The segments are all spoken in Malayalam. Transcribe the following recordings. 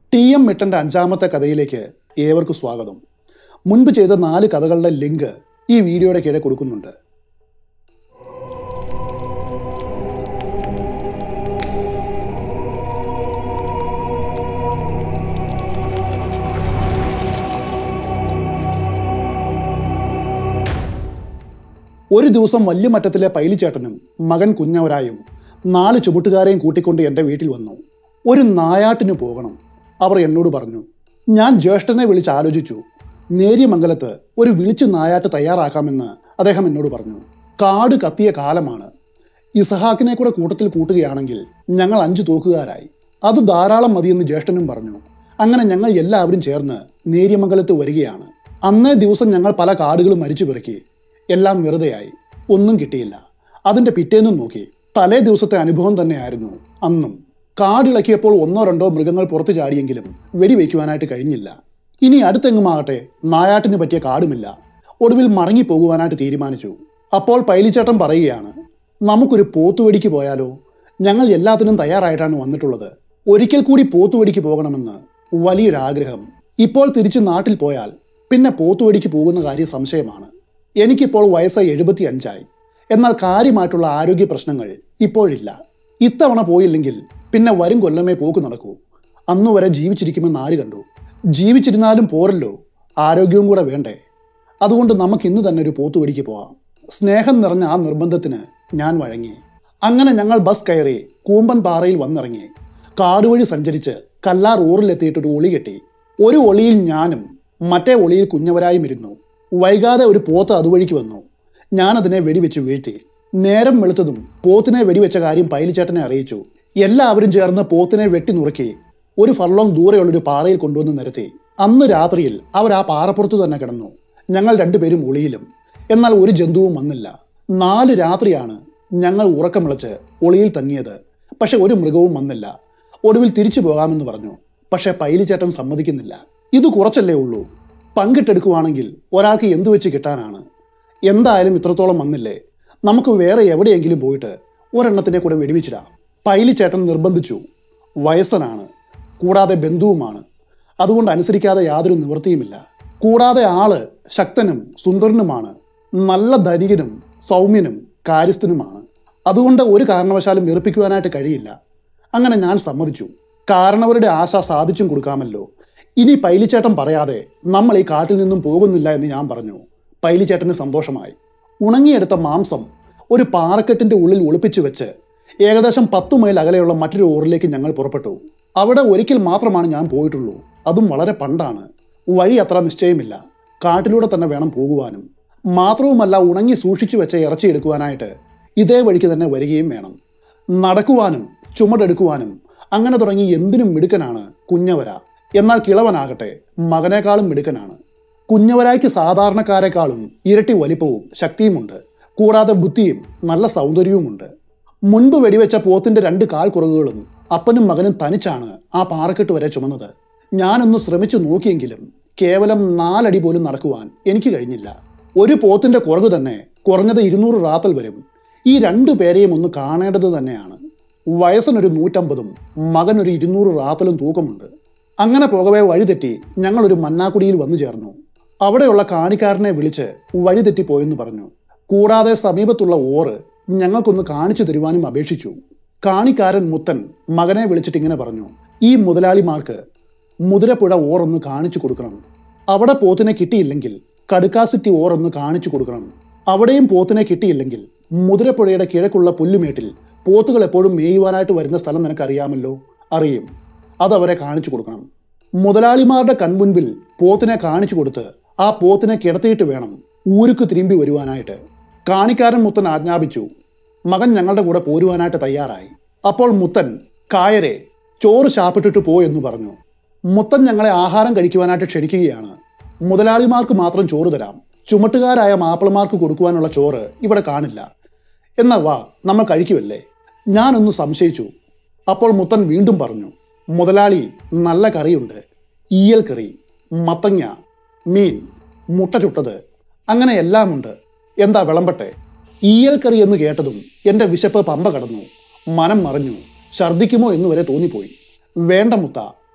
ടി എം മിട്ടന്റെ അഞ്ചാമത്തെ കഥയിലേക്ക് ഏവർക്കും സ്വാഗതം മുൻപ് ചെയ്ത നാല് കഥകളുടെ ലിങ്ക് ഈ വീഡിയോയുടെ കീഴെ കൊടുക്കുന്നുണ്ട് ഒരു ദിവസം വല്യമറ്റത്തിലെ പൈലിച്ചേട്ടനും മകൻ കുഞ്ഞവരായും നാല് ചുമട്ടുകാരെയും കൂട്ടിക്കൊണ്ട് എൻ്റെ വീട്ടിൽ വന്നു ഒരു നായാട്ടിന് പോകണം അവർ എന്നോട് പറഞ്ഞു ഞാൻ ജ്യേഷ്ഠനെ വിളിച്ച് ആലോചിച്ചു നേര്യമംഗലത്ത് ഒരു വിളിച്ചു നായാട്ട് തയ്യാറാക്കാമെന്ന് അദ്ദേഹം എന്നോട് പറഞ്ഞു കാട് കത്തിയ കാലമാണ് ഇസഹാക്കിനെ കൂടെ കൂട്ടത്തിൽ കൂട്ടുകയാണെങ്കിൽ ഞങ്ങൾ അഞ്ചു തോക്കുകാരായി അത് ധാരാളം മതിയെന്ന് ജ്യേഷ്ഠനും പറഞ്ഞു അങ്ങനെ ഞങ്ങൾ എല്ലാവരും ചേർന്ന് നേര്യമംഗലത്ത് വരികയാണ് അന്നേ ദിവസം ഞങ്ങൾ പല കാടുകളും മരിച്ചു പെറുക്കി എല്ലാം വെറുതെയായി ഒന്നും കിട്ടിയില്ല അതിന്റെ പിറ്റേന്നും നോക്കി തലേ ദിവസത്തെ അനുഭവം തന്നെയായിരുന്നു അന്നും കാടിളക്കിയപ്പോൾ ഒന്നോ രണ്ടോ മൃഗങ്ങൾ പുറത്തു ചാടിയെങ്കിലും വെടിവെക്കുവാനായിട്ട് കഴിഞ്ഞില്ല ഇനി അടുത്തെങ്ങുമാകട്ടെ നായാട്ടിന് പറ്റിയ കാടുമില്ല ഒടുവിൽ മടങ്ങി പോകുവാനായിട്ട് തീരുമാനിച്ചു അപ്പോൾ പൈലിച്ചേട്ടൻ പറയുകയാണ് നമുക്കൊരു പോത്തുവെടിക്ക് പോയാലോ ഞങ്ങൾ എല്ലാത്തിനും തയ്യാറായിട്ടാണ് വന്നിട്ടുള്ളത് ഒരിക്കൽ കൂടി പോത്തുവെടിക്ക് പോകണമെന്ന് വലിയൊരാഗ്രഹം ഇപ്പോൾ തിരിച്ച് നാട്ടിൽ പോയാൽ പിന്നെ പോത്തുവെടിക്ക് പോകുന്ന കാര്യം സംശയമാണ് എനിക്കിപ്പോൾ വയസ്സ് എഴുപത്തി അഞ്ചായി എന്നാൽ കാര്യമായിട്ടുള്ള ആരോഗ്യ പ്രശ്നങ്ങൾ ഇപ്പോഴില്ല ഇത്തവണ പോയില്ലെങ്കിൽ പിന്നെ വരും കൊല്ലമേ പോക്ക് നടക്കൂ അന്നു വരെ ജീവിച്ചിരിക്കുമെന്ന് ആര് കണ്ടു ജീവിച്ചിരുന്നാലും പോരല്ലോ ആരോഗ്യവും കൂടെ വേണ്ടേ അതുകൊണ്ട് നമുക്ക് ഇന്ന് തന്നെ ഒരു പോത്തുവെടിക്ക് പോവാം സ്നേഹം നിറഞ്ഞ ആ നിർബന്ധത്തിന് ഞാൻ വഴങ്ങി അങ്ങനെ ഞങ്ങൾ ബസ് കയറി കൂമ്പൻ പാറയിൽ വന്നിറങ്ങി കാടുവഴി സഞ്ചരിച്ച് കല്ലാർ ഊറിലെത്തിയിട്ട് ഒരു ഒളി കെട്ടി ഒരു ഒളിയിൽ ഞാനും മറ്റേ ഒളിയിൽ കുഞ്ഞവരായും ഇരുന്നു വൈകാതെ ഒരു പോത്ത് അതുവഴിക്ക് വന്നു ഞാനതിനെ വെടിവെച്ച് വീഴ്ത്തി നേരം വെളുത്തതും പോത്തിനെ വെടിവെച്ച കാര്യം പൈലിച്ചേട്ടനെ അറിയിച്ചു എല്ലാവരും ചേർന്ന് പോത്തിനെ വെട്ടി നുറുക്കി ഒരു ഫർലോങ് ദൂരെയുള്ളൊരു പാറയിൽ കൊണ്ടുവന്ന് നിരത്തി അന്ന് രാത്രിയിൽ അവർ ആ പാറപ്പുറത്ത് തന്നെ കിടന്നു ഞങ്ങൾ രണ്ടുപേരും ഒളിയിലും എന്നാൽ ഒരു ജന്തുവും വന്നില്ല നാല് രാത്രിയാണ് ഞങ്ങൾ ഉറക്കം വിളച്ച് ഒളിയിൽ തങ്ങിയത് പക്ഷെ ഒരു മൃഗവും വന്നില്ല ഒടുവിൽ തിരിച്ചു പോകാമെന്ന് പറഞ്ഞു പക്ഷെ പൈലിച്ചേട്ടൻ സമ്മതിക്കുന്നില്ല ഇത് കുറച്ചല്ലേ ഉള്ളൂ പങ്കിട്ടെടുക്കുവാണെങ്കിൽ ഒരാൾക്ക് എന്തു വെച്ച് കിട്ടാനാണ് എന്തായാലും ഇത്രത്തോളം വന്നില്ലേ നമുക്ക് വേറെ എവിടെയെങ്കിലും പോയിട്ട് ഒരെണ്ണത്തിനെ കൂടെ വെടിവെച്ചിടാം പൈലിച്ചേട്ടൻ നിർബന്ധിച്ചു വയസ്സനാണ് കൂടാതെ ബന്ധുവുമാണ് അതുകൊണ്ട് അനുസരിക്കാതെ യാതൊരു നിവൃത്തിയുമില്ല കൂടാതെ ആള് ശക്തനും സുന്ദരനുമാണ് നല്ല ധനികനും സൗമ്യനും കാര്യസ്ഥനുമാണ് അതുകൊണ്ട് ഒരു കാരണവശാലും വെറുപ്പിക്കുവാനായിട്ട് കഴിയില്ല അങ്ങനെ ഞാൻ സമ്മതിച്ചു കാരണവരുടെ ആശ സാധിച്ചും കൊടുക്കാമല്ലോ ഇനി പൈലിച്ചേട്ടൻ പറയാതെ നമ്മൾ ഈ കാട്ടിൽ നിന്നും പോകുന്നില്ല എന്ന് ഞാൻ പറഞ്ഞു പൈലിച്ചേട്ടന് സന്തോഷമായി ഉണങ്ങിയെടുത്ത മാംസം ഒരു പാറക്കെട്ടിന്റെ ഉള്ളിൽ ഒളിപ്പിച്ചു വെച്ച് ഏകദേശം പത്തു മൈൽ അകലെയുള്ള മറ്റൊരു ഊറിലേക്ക് ഞങ്ങൾ പുറപ്പെട്ടു അവിടെ ഒരിക്കൽ മാത്രമാണ് ഞാൻ പോയിട്ടുള്ളൂ അതും വളരെ പണ്ടാണ് വഴി അത്ര നിശ്ചയമില്ല കാട്ടിലൂടെ തന്നെ വേണം പോകുവാനും മാത്രവുമല്ല ഉണങ്ങി സൂക്ഷിച്ചു വെച്ച ഇറച്ചി എടുക്കുവാനായിട്ട് ഇതേ വഴിക്ക് തന്നെ വരികയും വേണം നടക്കുവാനും ചുമടെടുക്കുവാനും അങ്ങനെ തുടങ്ങി എന്തിനും മിടുക്കനാണ് കുഞ്ഞവര എന്നാൽ കിളവനാകട്ടെ മകനേക്കാളും മിടുക്കനാണ് കുഞ്ഞവരായ്ക്ക് സാധാരണക്കാരെക്കാളും ഇരട്ടി വലിപ്പവും ശക്തിയുമുണ്ട് കൂടാതെ ബുദ്ധിയും നല്ല സൗന്ദര്യവുമുണ്ട് മുൻപ് വെടിവെച്ച പോത്തിന്റെ രണ്ട് കാൽ കുറവുകളും അപ്പനും മകനും തനിച്ചാണ് ആ പാറക്കെട്ട് വരെ ചുമന്നത് ഞാനൊന്ന് ശ്രമിച്ചു നോക്കിയെങ്കിലും കേവലം നാലടി പോലും നടക്കുവാൻ എനിക്ക് കഴിഞ്ഞില്ല ഒരു പോത്തിന്റെ കുറവ് തന്നെ കുറഞ്ഞത് ഇരുന്നൂറ് റാത്തൽ വരും ഈ രണ്ടു പേരെയും ഒന്ന് കാണേണ്ടത് തന്നെയാണ് വയസ്സനൊരു നൂറ്റമ്പതും മകനൊരു ഇരുന്നൂറ് റാത്തലും തൂക്കമുണ്ട് അങ്ങനെ പോകവേ വഴിതെറ്റി ഞങ്ങളൊരു മന്നാക്കുടിയിൽ വന്നു ചേർന്നു അവിടെയുള്ള കാണിക്കാരനെ വിളിച്ച് വഴിതെറ്റിപ്പോയെന്ന് പറഞ്ഞു കൂടാതെ സമീപത്തുള്ള ഓറ് ഞങ്ങൾക്കൊന്ന് കാണിച്ചു തരുവാനും അപേക്ഷിച്ചു കാണിക്കാരൻ മുത്തൻ മകനെ വിളിച്ചിട്ട് ഇങ്ങനെ പറഞ്ഞു ഈ മുതലാളിമാർക്ക് മുതിരപ്പുഴ ഓറൊന്ന് കാണിച്ചു കൊടുക്കണം അവിടെ പോത്തിനെ കിട്ടിയില്ലെങ്കിൽ കടുക്കാസിറ്റി ഓറൊന്ന് കാണിച്ചു കൊടുക്കണം അവിടെയും പോത്തിനെ കിട്ടിയില്ലെങ്കിൽ മുതിരപ്പുഴയുടെ കിഴക്കുള്ള പുല്ലുമേട്ടിൽ പോത്തുകൾ എപ്പോഴും മേയുവാനായിട്ട് വരുന്ന സ്ഥലം നിനക്കറിയാമല്ലോ അറിയും അതവരെ കാണിച്ചു കൊടുക്കണം മുതലാളിമാരുടെ കൺമുൻപിൽ പോത്തിനെ കാണിച്ചു കൊടുത്ത് ആ പോത്തിനെ കിടത്തിയിട്ട് വേണം ഊരുക്ക് തിരുമ്പി വരുവാനായിട്ട് കാണിക്കാരൻ മുത്തൻ ആജ്ഞാപിച്ചു മകൻ ഞങ്ങളുടെ കൂടെ പോരുവാനായിട്ട് തയ്യാറായി അപ്പോൾ മുത്തൻ കായരെ ചോറ് ശാപ്പിട്ടിട്ട് പോ എന്ന് പറഞ്ഞു മുത്തൻ ഞങ്ങളെ ആഹാരം കഴിക്കുവാനായിട്ട് ക്ഷണിക്കുകയാണ് മുതലാളിമാർക്ക് മാത്രം ചോറ് തരാം ചുമട്ടുകാരായ മാപ്പിളമാർക്ക് കൊടുക്കുവാനുള്ള ചോറ് ഇവിടെ കാണില്ല എന്നാ വാ നമ്മൾ കഴിക്കുമല്ലേ ഞാനൊന്ന് സംശയിച്ചു അപ്പോൾ മുത്തൻ വീണ്ടും പറഞ്ഞു മുതലാളി നല്ല കറിയുണ്ട് ഈയൽ കറി മത്തങ്ങ മീൻ മുട്ട ചുട്ടത് അങ്ങനെ എല്ലാമുണ്ട് എന്താ വിളമ്പട്ടെ ഈയൽ കറി എന്ന് കേട്ടതും എൻ്റെ വിശപ്പ് പമ്പ കടന്നു മനം മറിഞ്ഞു ഛർദ്ദിക്കുമോ എന്ന് വരെ തോന്നിപ്പോയി വേണ്ട മുത്ത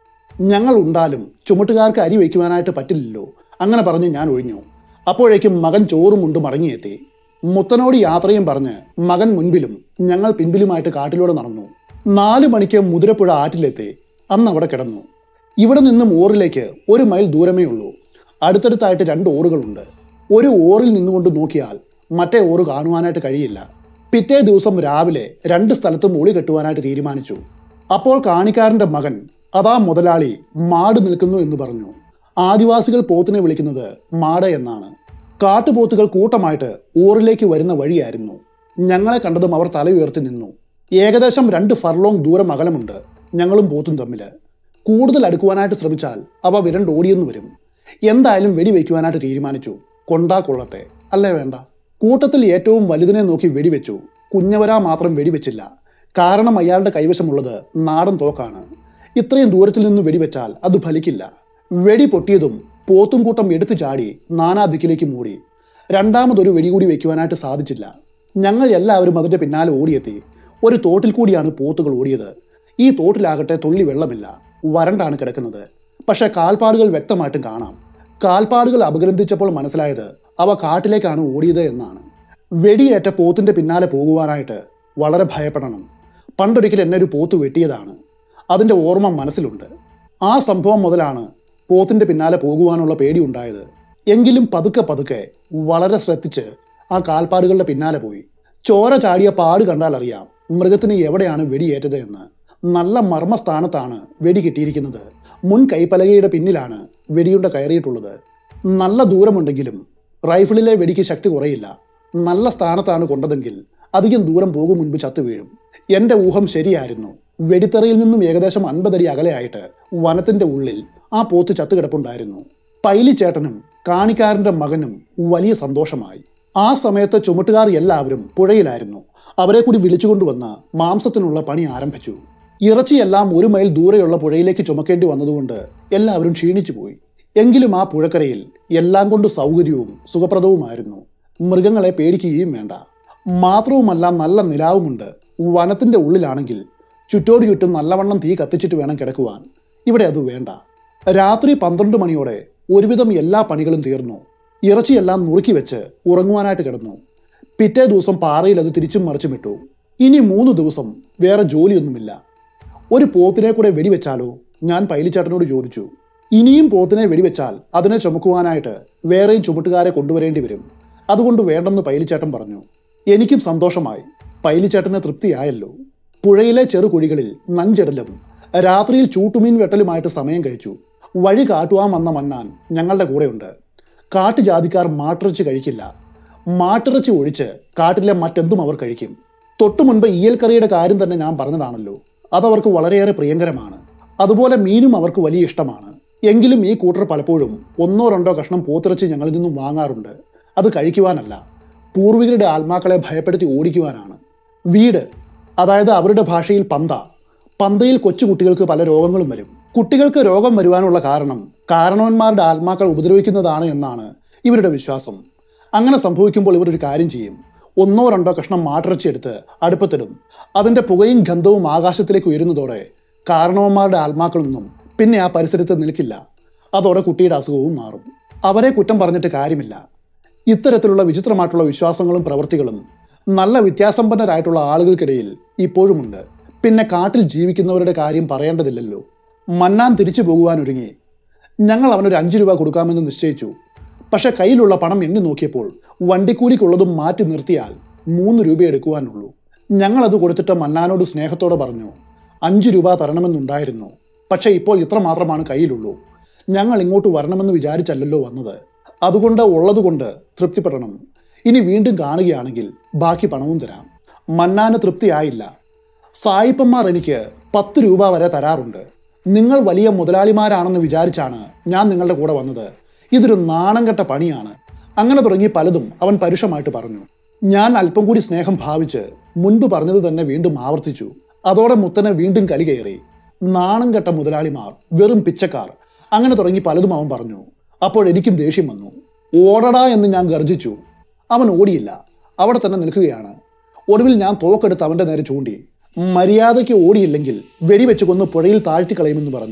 ഞങ്ങൾ ഉണ്ടാലും ചുമട്ടുകാർക്ക് അരി വയ്ക്കുവാനായിട്ട് പറ്റില്ലല്ലോ അങ്ങനെ പറഞ്ഞ് ഞാൻ ഒഴിഞ്ഞു അപ്പോഴേക്കും മകൻ ചോറും ഉണ്ട് മടങ്ങിയെത്തി മുത്തനോട് യാത്രയും പറഞ്ഞ് മകൻ മുൻപിലും ഞങ്ങൾ പിൻപിലുമായിട്ട് കാട്ടിലൂടെ നടന്നു നാല് മണിക്ക് മുതിരപ്പുഴ ആറ്റിലെത്തി അന്ന് അവിടെ കിടന്നു ഇവിടെ നിന്നും ഓറിലേക്ക് ഒരു മൈൽ ദൂരമേ ഉള്ളൂ അടുത്തടുത്തായിട്ട് രണ്ട് ഓറുകളുണ്ട് ഒരു ഓറിൽ നിന്നുകൊണ്ട് നോക്കിയാൽ മറ്റേ ഓറ് കാണുവാനായിട്ട് കഴിയില്ല പിറ്റേ ദിവസം രാവിലെ രണ്ട് സ്ഥലത്തും ഒളി കെട്ടുവാനായിട്ട് തീരുമാനിച്ചു അപ്പോൾ കാണിക്കാരൻ്റെ മകൻ അതാ മുതലാളി മാട് നിൽക്കുന്നു എന്ന് പറഞ്ഞു ആദിവാസികൾ പോത്തിനെ വിളിക്കുന്നത് മാട് എന്നാണ് കാട്ടുപോത്തുകൾ കൂട്ടമായിട്ട് ഊറിലേക്ക് വരുന്ന വഴിയായിരുന്നു ഞങ്ങളെ കണ്ടതും അവർ തല ഉയർത്തി നിന്നു ഏകദേശം രണ്ട് ഫർലോങ് ദൂരം അകലമുണ്ട് ഞങ്ങളും പോത്തും തമ്മിൽ കൂടുതൽ അടുക്കുവാനായിട്ട് ശ്രമിച്ചാൽ അവ വിരണ്ട് ഓടിയെന്ന് വരും എന്തായാലും വെടിവെക്കുവാനായിട്ട് തീരുമാനിച്ചു കൊണ്ടാ കൊള്ളട്ടെ അല്ലേ വേണ്ട കൂട്ടത്തിൽ ഏറ്റവും വലുതിനെ നോക്കി വെടിവെച്ചു കുഞ്ഞവരാ മാത്രം വെടിവെച്ചില്ല കാരണം അയാളുടെ കൈവശമുള്ളത് നാടൻ തോക്കാണ് ഇത്രയും ദൂരത്തിൽ നിന്ന് വെടിവെച്ചാൽ അത് ഫലിക്കില്ല വെടി പൊട്ടിയതും പോത്തും കൂട്ടം എടുത്തു ചാടി നാനാ ദിക്കിലേക്ക് മൂടി രണ്ടാമതൊരു വെടി കൂടി വെക്കുവാനായിട്ട് സാധിച്ചില്ല ഞങ്ങൾ എല്ലാവരും അതിൻ്റെ പിന്നാലെ ഓടിയെത്തി ഒരു തോട്ടിൽ കൂടിയാണ് പോത്തുകൾ ഓടിയത് ഈ തോട്ടിലാകട്ടെ തുള്ളി വെള്ളമില്ല വരണ്ടാണ് കിടക്കുന്നത് പക്ഷേ കാൽപ്പാടുകൾ വ്യക്തമായിട്ടും കാണാം കാൽപ്പാടുകൾ അപഗ്രന്ഥിച്ചപ്പോൾ മനസ്സിലായത് അവ കാട്ടിലേക്കാണ് ഓടിയത് എന്നാണ് വെടിയേറ്റ പോത്തിന്റെ പിന്നാലെ പോകുവാനായിട്ട് വളരെ ഭയപ്പെടണം പണ്ടൊരിക്കൽ എന്നെ ഒരു പോത്ത് വെട്ടിയതാണ് അതിൻ്റെ ഓർമ്മ മനസ്സിലുണ്ട് ആ സംഭവം മുതലാണ് പോത്തിന്റെ പിന്നാലെ പോകുവാനുള്ള പേടി ഉണ്ടായത് എങ്കിലും പതുക്കെ പതുക്കെ വളരെ ശ്രദ്ധിച്ച് ആ കാൽപ്പാടുകളുടെ പിന്നാലെ പോയി ചോര ചാടിയ പാട് കണ്ടാൽ അറിയാം മൃഗത്തിന് എവിടെയാണ് വെടിയേറ്റത് എന്ന് നല്ല മർമ്മസ്ഥാനത്താണ് വെടി കിട്ടിയിരിക്കുന്നത് മുൻ കൈപ്പലകയുടെ പിന്നിലാണ് വെടിയുണ്ട കയറിയിട്ടുള്ളത് നല്ല ദൂരമുണ്ടെങ്കിലും റൈഫിളിലെ വെടിക്ക് ശക്തി കുറയില്ല നല്ല സ്ഥാനത്താണ് കൊണ്ടതെങ്കിൽ അധികം ദൂരം പോകും മുൻപ് ചത്തു വീഴും എൻ്റെ ഊഹം ശരിയായിരുന്നു വെടിത്തറയിൽ നിന്നും ഏകദേശം അൻപതടി അകലെയായിട്ട് വനത്തിന്റെ ഉള്ളിൽ ആ പോത്ത് ചത്തുകിടപ്പുണ്ടായിരുന്നു പൈലിച്ചേട്ടനും കാണിക്കാരന്റെ മകനും വലിയ സന്തോഷമായി ആ സമയത്ത് ചുമട്ടുകാർ എല്ലാവരും പുഴയിലായിരുന്നു അവരെ കൂടി വിളിച്ചുകൊണ്ടുവന്ന് മാംസത്തിനുള്ള പണി ആരംഭിച്ചു ഇറച്ചിയെല്ലാം ഒരു മൈൽ ദൂരെയുള്ള പുഴയിലേക്ക് ചുമക്കേണ്ടി വന്നതുകൊണ്ട് എല്ലാവരും ക്ഷീണിച്ചു പോയി എങ്കിലും ആ പുഴക്കരയിൽ എല്ലാം കൊണ്ട് സൗകര്യവും സുഖപ്രദവുമായിരുന്നു മൃഗങ്ങളെ പേടിക്കുകയും വേണ്ട മാത്രവുമല്ല നല്ല നിലാവുമുണ്ട് വനത്തിന്റെ ഉള്ളിലാണെങ്കിൽ ചുറ്റോടു ചുറ്റും നല്ലവണ്ണം തീ കത്തിച്ചിട്ട് വേണം കിടക്കുവാൻ ഇവിടെ അത് വേണ്ട രാത്രി പന്ത്രണ്ട് മണിയോടെ ഒരുവിധം എല്ലാ പണികളും തീർന്നു ഇറച്ചിയെല്ലാം നുറുക്കി വെച്ച് ഉറങ്ങുവാനായിട്ട് കിടന്നു പിറ്റേ ദിവസം പാറയിൽ അത് തിരിച്ചും മറിച്ചും ഇട്ടു ഇനി മൂന്ന് ദിവസം വേറെ ജോലിയൊന്നുമില്ല ഒരു പോത്തിനെ കൂടെ വെടിവെച്ചാലോ ഞാൻ പൈലിച്ചേട്ടനോട് ചോദിച്ചു ഇനിയും പോത്തിനെ വെടിവെച്ചാൽ അതിനെ ചുമക്കുവാനായിട്ട് വേറെയും ചുമട്ടുകാരെ കൊണ്ടുവരേണ്ടി വരും അതുകൊണ്ട് വേണ്ടെന്ന് പൈലിച്ചേട്ടൻ പറഞ്ഞു എനിക്കും സന്തോഷമായി പൈലിച്ചേട്ടന് തൃപ്തിയായല്ലോ പുഴയിലെ ചെറുകുഴികളിൽ നഞ്ചിടലും രാത്രിയിൽ ചൂട്ടുമീൻ വെട്ടലുമായിട്ട് സമയം കഴിച്ചു വഴി കാട്ടുവാൻ വന്ന മന്നാൻ ഞങ്ങളുടെ കൂടെയുണ്ട് കാട്ടുജാതിക്കാർ മാട്ടിറച്ചി കഴിക്കില്ല മാട്ടിറച്ചി ഒഴിച്ച് കാട്ടിലെ മറ്റെന്തും അവർ കഴിക്കും തൊട്ടു മുൻപ് ഈയൽക്കറിയുടെ കാര്യം തന്നെ ഞാൻ പറഞ്ഞതാണല്ലോ അതവർക്ക് വളരെയേറെ പ്രിയങ്കരമാണ് അതുപോലെ മീനും അവർക്ക് വലിയ ഇഷ്ടമാണ് എങ്കിലും ഈ കൂട്ടർ പലപ്പോഴും ഒന്നോ രണ്ടോ കഷ്ണം പോത്തിറച്ചി ഞങ്ങളിൽ നിന്നും വാങ്ങാറുണ്ട് അത് കഴിക്കുവാനല്ല പൂർവികരുടെ ആത്മാക്കളെ ഭയപ്പെടുത്തി ഓടിക്കുവാനാണ് വീട് അതായത് അവരുടെ ഭാഷയിൽ പന്ത പന്തയിൽ കൊച്ചുകുട്ടികൾക്ക് പല രോഗങ്ങളും വരും കുട്ടികൾക്ക് രോഗം വരുവാനുള്ള കാരണം കാരണവന്മാരുടെ ആത്മാക്കൾ ഉപദ്രവിക്കുന്നതാണ് എന്നാണ് ഇവരുടെ വിശ്വാസം അങ്ങനെ സംഭവിക്കുമ്പോൾ ഇവർ ഒരു കാര്യം ചെയ്യും ഒന്നോ രണ്ടോ കഷ്ണം മാട്ടിറച്ചി എടുത്ത് അടുപ്പത്തിടും അതിൻ്റെ പുകയും ഗന്ധവും ആകാശത്തിലേക്ക് ഉയരുന്നതോടെ കാരണവന്മാരുടെ ആത്മാക്കളൊന്നും പിന്നെ ആ പരിസരത്ത് നിൽക്കില്ല അതോടെ കുട്ടിയുടെ അസുഖവും മാറും അവരെ കുറ്റം പറഞ്ഞിട്ട് കാര്യമില്ല ഇത്തരത്തിലുള്ള വിചിത്രമായിട്ടുള്ള വിശ്വാസങ്ങളും പ്രവൃത്തികളും നല്ല വിദ്യാസമ്പന്നരായിട്ടുള്ള ആളുകൾക്കിടയിൽ ഇപ്പോഴുമുണ്ട് പിന്നെ കാട്ടിൽ ജീവിക്കുന്നവരുടെ കാര്യം പറയേണ്ടതില്ലല്ലോ മന്നാൻ തിരിച്ചു പോകുവാൻ ഒരുങ്ങി ഞങ്ങൾ അവനൊരു അഞ്ച് രൂപ കൊടുക്കാമെന്ന് നിശ്ചയിച്ചു പക്ഷെ കയ്യിലുള്ള പണം എണ്ണി നോക്കിയപ്പോൾ വണ്ടിക്കൂലിക്കുള്ളതും മാറ്റി നിർത്തിയാൽ മൂന്ന് രൂപ എടുക്കുവാനുള്ളൂ ഞങ്ങളത് കൊടുത്തിട്ട് മന്നാനോട് സ്നേഹത്തോടെ പറഞ്ഞു അഞ്ച് രൂപ തരണമെന്നുണ്ടായിരുന്നു പക്ഷെ ഇപ്പോൾ ഇത്ര മാത്രമാണ് കയ്യിലുള്ളൂ ഞങ്ങൾ ഇങ്ങോട്ട് വരണമെന്ന് വിചാരിച്ചല്ലല്ലോ വന്നത് അതുകൊണ്ട് ഉള്ളതുകൊണ്ട് തൃപ്തിപ്പെടണം ഇനി വീണ്ടും കാണുകയാണെങ്കിൽ ബാക്കി പണവും തരാം മന്നാന് തൃപ്തിയായില്ല സായിപ്പന്മാർ എനിക്ക് പത്ത് രൂപ വരെ തരാറുണ്ട് നിങ്ങൾ വലിയ മുതലാളിമാരാണെന്ന് വിചാരിച്ചാണ് ഞാൻ നിങ്ങളുടെ കൂടെ വന്നത് ഇതൊരു നാണം കെട്ട പണിയാണ് അങ്ങനെ തുടങ്ങി പലതും അവൻ പരുഷമായിട്ട് പറഞ്ഞു ഞാൻ അല്പം കൂടി സ്നേഹം ഭാവിച്ച് മുൻപ് പറഞ്ഞത് തന്നെ വീണ്ടും ആവർത്തിച്ചു അതോടെ മുത്തനെ വീണ്ടും കലി കയറി നാണം കെട്ട മുതലാളിമാർ വെറും പിച്ചക്കാർ അങ്ങനെ തുടങ്ങി പലതും അവൻ പറഞ്ഞു അപ്പോൾ എനിക്കും ദേഷ്യം വന്നു ഓടടാ എന്ന് ഞാൻ ഗർജിച്ചു അവൻ ഓടിയില്ല അവിടെ തന്നെ നിൽക്കുകയാണ് ഒടുവിൽ ഞാൻ തോക്കെടുത്ത് അവൻ്റെ നേരെ ചൂണ്ടി മര്യാദയ്ക്ക് ഓടിയില്ലെങ്കിൽ വെടിവെച്ച് കൊന്ന് പുഴയിൽ താഴ്ത്തി കളയുമെന്ന് പറഞ്ഞു